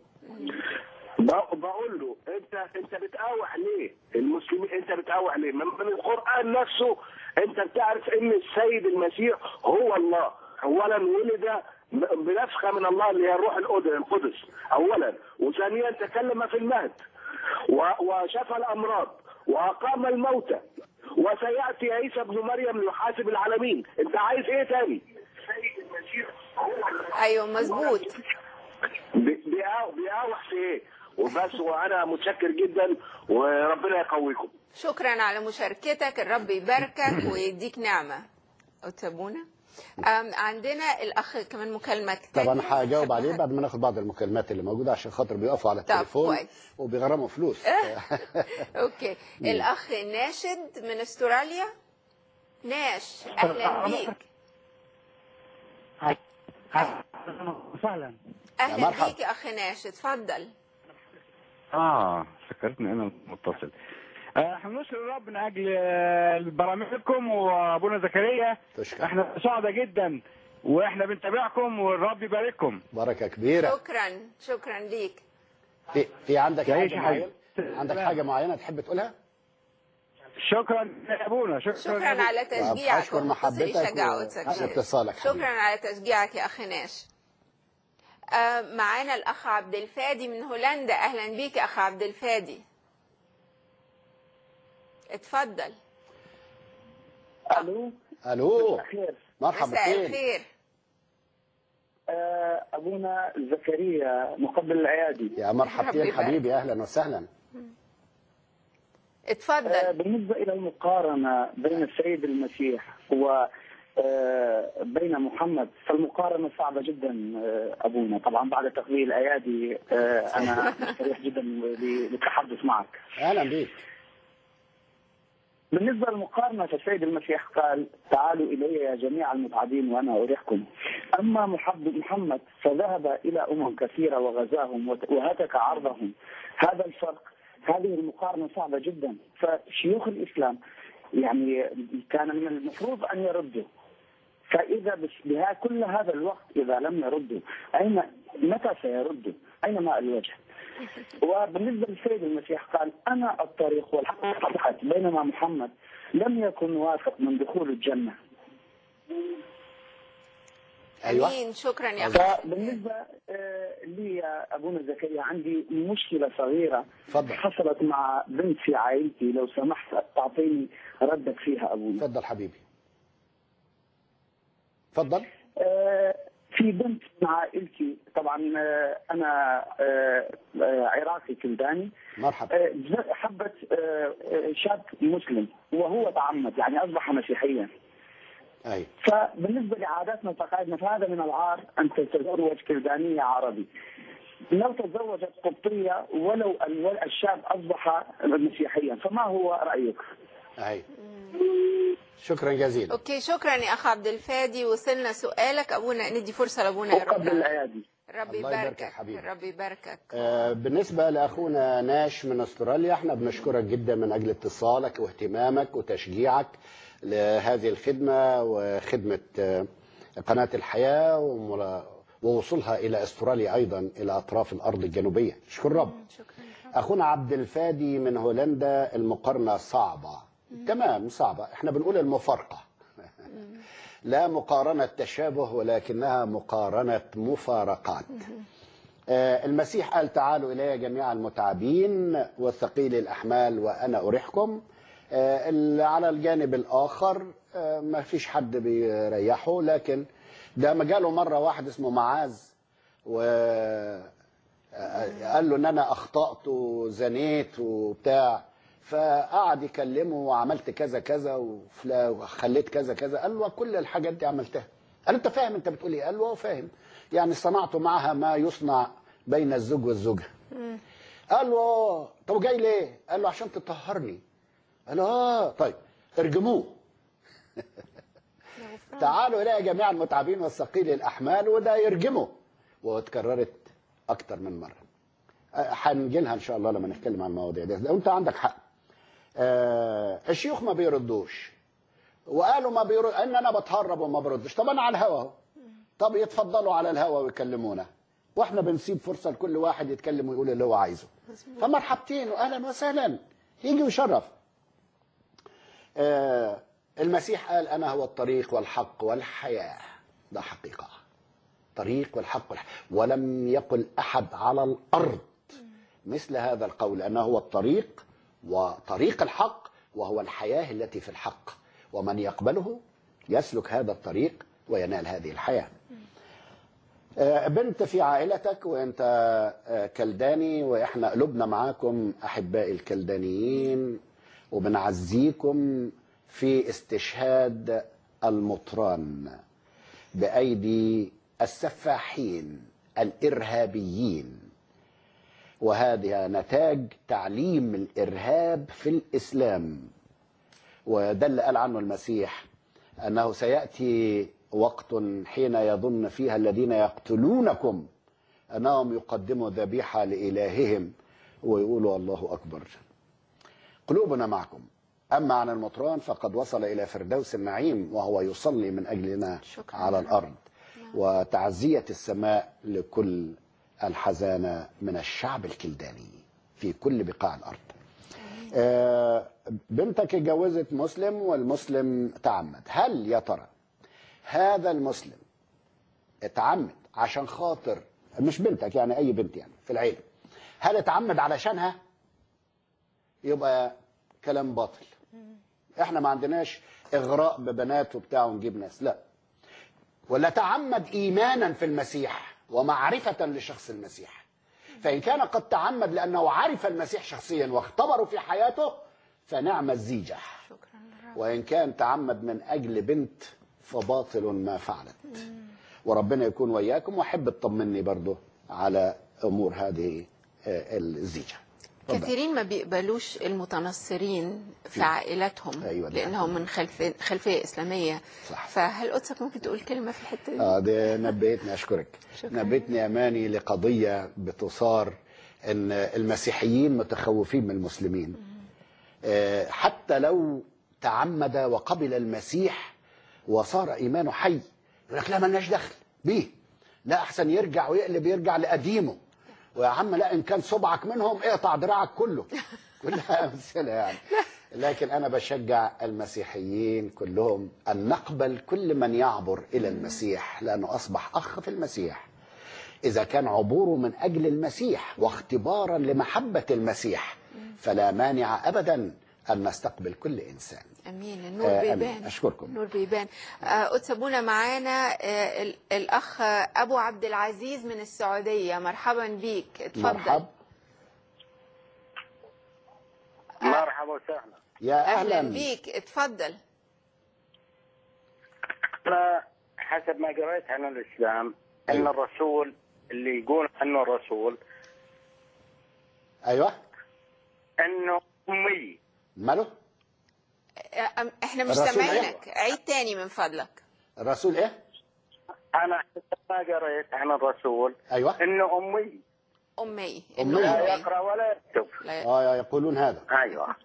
ب- بقول له انت انت بتقاوح ليه المسلمين انت بتقاوح ليه من من القران نفسه انت بتعرف ان السيد المسيح هو الله اولا ولد ب- بنفخه من الله اللي هي الروح القدس القدس اولا وثانيا تكلم في المهد و- وشفى الامراض واقام الموتى وسياتي عيسى ابن مريم ليحاسب العالمين انت عايز ايه تاني السيد المسيح هو الله ايوه مظبوط بي- بيقاو- بيقاوح في ايه وبس وانا متشكر جدا وربنا يقويكم شكرا على مشاركتك الرب يباركك ويديك نعمه وتسابونا أم، عندنا الاخ كمان مكالمه تانية. طبعا هجاوب عليه بعد ما ناخد بعض المكالمات اللي موجوده عشان خاطر بيقفوا على التليفون كويس. وبيغرموا فلوس اوكي الاخ ناشد من استراليا ناش اهلا بيك اهلا وسهلا اهلا مرحبا. بيك يا اخ ناش اتفضل اه فكرتني انا متصل آه، احنا بنشكر الرب من اجل آه، برامجكم وابونا زكريا تشكر احنا سعداء جدا واحنا بنتابعكم والرب يبارككم بركه كبيره شكرا شكرا ليك في في عندك تعيش حاجه يا معينه حبيبي. عندك حاجه معينه تحب تقولها شكرا يا ابونا شكرا, شكرا يا أبونا. على تشجيعك أشكر والمتصل محبتك يشجع و- وتسجل. واتصالك حبيبي. شكرا على تشجيعك يا اخ ناش آه، معانا الاخ عبد الفادي من هولندا اهلا بيك يا اخ عبد الفادي اتفضل الو الو خير مرحبا مساء فين الخير آه، ابونا زكريا مقبل الايادي يا مرحبتين ربي يبارك. حبيبي اهلا وسهلا آه، اتفضل بالنسبه الى المقارنه بين السيد المسيح و آه، بين محمد فالمقارنه صعبه جدا آه، ابونا طبعا بعد تقبيل الايادي آه، انا مستريح جدا للتحدث معك اهلا بيك بالنسبة للمقارنة فالسيد المسيح قال تعالوا إلي يا جميع المتعبين وأنا أريحكم أما محب محمد فذهب إلى أمم كثيرة وغزاهم وت- وهتك عرضهم هذا الفرق هذه المقارنة صعبة جدا فشيوخ الإسلام يعني كان من المفروض أن يردوا فإذا بس- بها كل هذا الوقت إذا لم يردوا أين متى سيردوا؟ أين ماء الوجه؟ وبالنسبه للسيد المسيح قال انا الطريق والحق والحق بينما محمد لم يكن واثق من دخول الجنه ايوه امين شكرا يا اخ فبالنسبه آه، لي يا ابونا زكريا عندي مشكله صغيره اتفضل حصلت مع بنت في عائلتي لو سمحت تعطيني ردك فيها ابونا اتفضل حبيبي اتفضل آه، في بنت من عائلتي طبعا آه، انا آه، آه، عراقي كلداني مرحبا آه، ز- حبت آه، آه، شاب مسلم وهو تعمد يعني اصبح مسيحيا اي فبالنسبه لعاداتنا وتقاليدنا فهذا من العار ان تتزوج كلدانيه عربي لو تزوجت قبطيه ولو ال- الشاب اصبح مسيحيا فما هو رايك؟ اي شكرا جزيلا اوكي شكرا يا اخ عبد الفادي وصلنا سؤالك ابونا ندي فرصه لابونا يرد اقبل الايادي ربي الله يباركك يباركك حبيبي. ربي يباركك آه، بالنسبة لأخونا ناش من أستراليا احنا بنشكرك جدا من أجل اتصالك واهتمامك وتشجيعك لهذه الخدمة وخدمة آه، قناة الحياة وملا- ووصولها إلى أستراليا أيضا إلى أطراف الأرض الجنوبية شكر رب شكرا أخونا عبد الفادي من هولندا المقارنة صعبة تمام صعبة احنا بنقول المفارقة لا مقارنة تشابه ولكنها مقارنة مفارقات آه، المسيح قال تعالوا إلي جميع المتعبين والثقيل الأحمال وأنا أريحكم آه، اللي على الجانب الآخر آه، ما فيش حد بيريحه لكن ده ما جاله مرة واحد اسمه معاذ و قال له ان انا اخطات وزنيت وبتاع فقعد يكلمه وعملت كذا كذا وفلا- وخليت كذا كذا قال له كل الحاجات دي عملتها قال له انت فاهم انت بتقول ايه قال له اه فاهم يعني صنعت معها ما يصنع بين الزوج والزوجه قال له اه طب جاي ليه قال له عشان تطهرني قال له اه طيب ارجموه تعالوا الى جميع المتعبين والثقيل الاحمال وده يرجمه واتكررت اكتر من مره هنجي لها ان شاء الله لما نتكلم عن المواضيع دي انت عندك حق آه الشيوخ ما بيردوش وقالوا ما بيرد ان انا بتهرب وما بردش طب انا على الهوا اهو طب يتفضلوا على الهوا ويكلمونا واحنا بنسيب فرصه لكل واحد يتكلم ويقول اللي هو عايزه فمرحبتين واهلا وسهلا يجي ويشرف آه المسيح قال انا هو الطريق والحق والحياه ده حقيقه طريق والحق والحق ولم يقل احد على الارض مثل هذا القول انه هو الطريق وطريق الحق وهو الحياه التي في الحق ومن يقبله يسلك هذا الطريق وينال هذه الحياه. آه، بنت في عائلتك وانت آه، كلداني واحنا قلوبنا معاكم احبائي الكلدانيين وبنعزيكم في استشهاد المطران بايدي السفاحين الارهابيين وهذا نتاج تعليم الارهاب في الاسلام وده اللي قال عنه المسيح انه سياتي وقت حين يظن فيها الذين يقتلونكم أنهم يقدموا ذبيحة لإلههم ويقولوا الله أكبر قلوبنا معكم أما عن المطران فقد وصل إلى فردوس النعيم وهو يصلي من أجلنا شكراً. على الأرض وتعزية السماء لكل الحزانة من الشعب الكلداني في كل بقاع الأرض آه، بنتك اتجوزت مسلم والمسلم تعمد هل يا ترى هذا المسلم اتعمد عشان خاطر مش بنتك يعني اي بنت يعني في العيله هل اتعمد علشانها يبقى كلام باطل احنا ما عندناش اغراء ببنات وبتاع ونجيب ناس لا ولا تعمد ايمانا في المسيح ومعرفه لشخص المسيح فان كان قد تعمد لانه عرف المسيح شخصيا واختبره في حياته فنعم الزيجه شكرا للرب وإن كان تعمد من أجل بنت فباطل ما فعلت وربنا يكون وياكم وأحب تطمني برضو على أمور هذه آه، الزيجة اتفضل. كثيرين ما بيقبلوش المتنصرين في عائلاتهم أيوة ده لانهم من خلفيه خلفيه اسلاميه صح. فهل قدسك ممكن تقول كلمه في الحته دي؟ اه ده نبهتني اشكرك شكراً. نبهتني اماني لقضيه بتثار ان المسيحيين متخوفين من المسلمين آه، حتى لو تعمد وقبل المسيح وصار ايمانه حي يقول لك لا مالناش دخل بيه لا احسن يرجع ويقلب يرجع لقديمه ويا عم لا ان كان صبعك منهم اقطع دراعك كله كلها امثله يعني لكن انا بشجع المسيحيين كلهم ان نقبل كل من يعبر الى المسيح لانه اصبح اخ في المسيح اذا كان عبوره من اجل المسيح واختبارا لمحبه المسيح فلا مانع ابدا ان نستقبل كل انسان امين النور آه، بيبان آمين. أشكركم. النور بيبان آه، قدس ابونا معانا آه، ال- الاخ ابو عبد العزيز من السعوديه مرحبا بيك اتفضل مرحب مرحبا وسهلا يا اهلا اهلا بيك اتفضل انا حسب ما قريت عن الاسلام ان أيوة. الرسول اللي يقول عنه الرسول ايوه انه امي آه، ماله أم- احنا مش الرسول سامعينك عيد تاني من فضلك الرسول ايه انا حسب ما قريت عن الرسول ايوه انه امي امي أمي. إنه لا أمي. يقرا ولا يكتب لا اه يقولون هذا ايوه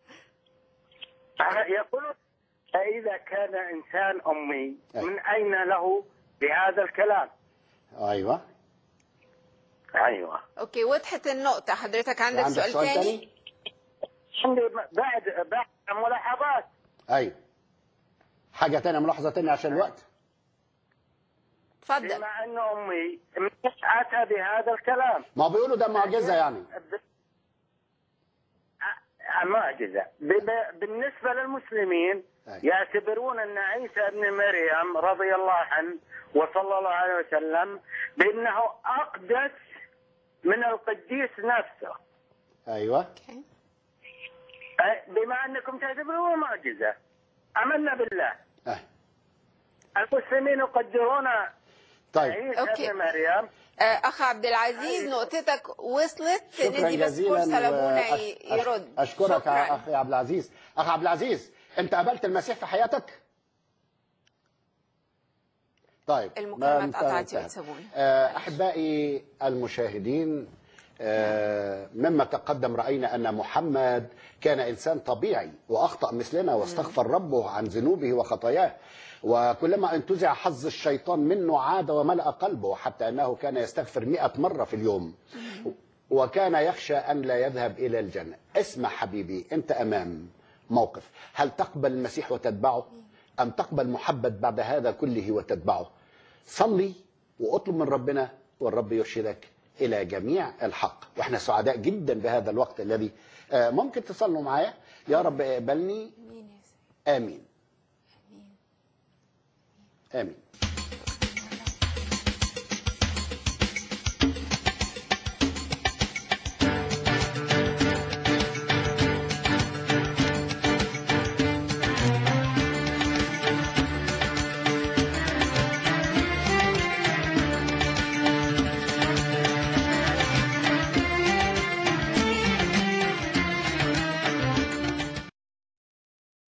يقولون فاذا كان انسان امي أي. من اين له بهذا الكلام؟ ايوه ايوه اوكي وضحت النقطه حضرتك عندك, عندك سؤال, تاني عندي بعد بعد ملاحظات ايوه حاجه تانية ملاحظه تانية عشان الوقت اتفضل بما انه امي من اتى بهذا الكلام ما بيقولوا ده معجزه يعني ب- معجزة ب- بالنسبة للمسلمين أي. يعتبرون أن عيسى ابن مريم رضي الله عنه وصلى الله عليه وسلم بأنه أقدس من القديس نفسه ايوه أوكي. أي، بما أنكم تعتبرونه معجزة آمنا بالله آه. المسلمين يقدرون طيب عيسى أوكي. ابن مريم آه، اخ عبد العزيز نقطتك وصلت شكرا ندي بس جزيلا فرصه لابونا وأش- ي- أش- يرد اشكرك شكراً. يا اخي عبد العزيز اخ عبد العزيز انت قابلت المسيح في حياتك طيب المكالمة ما اتقطعت يا انتهت. أستاذ بوني. آه، احبائي المشاهدين آه، مما تقدم راينا ان محمد كان انسان طبيعي واخطا مثلنا واستغفر ربه عن ذنوبه وخطاياه وكلما انتزع حظ الشيطان منه عاد وملا قلبه حتى انه كان يستغفر مئة مره في اليوم وكان يخشى ان لا يذهب الى الجنه اسمع حبيبي انت امام موقف هل تقبل المسيح وتتبعه ام تقبل محبد بعد هذا كله وتتبعه صلي واطلب من ربنا والرب يرشدك الى جميع الحق واحنا سعداء جدا بهذا الوقت الذي آه، ممكن تصلوا معايا يا رب اقبلني مين يا سيدي؟ امين امين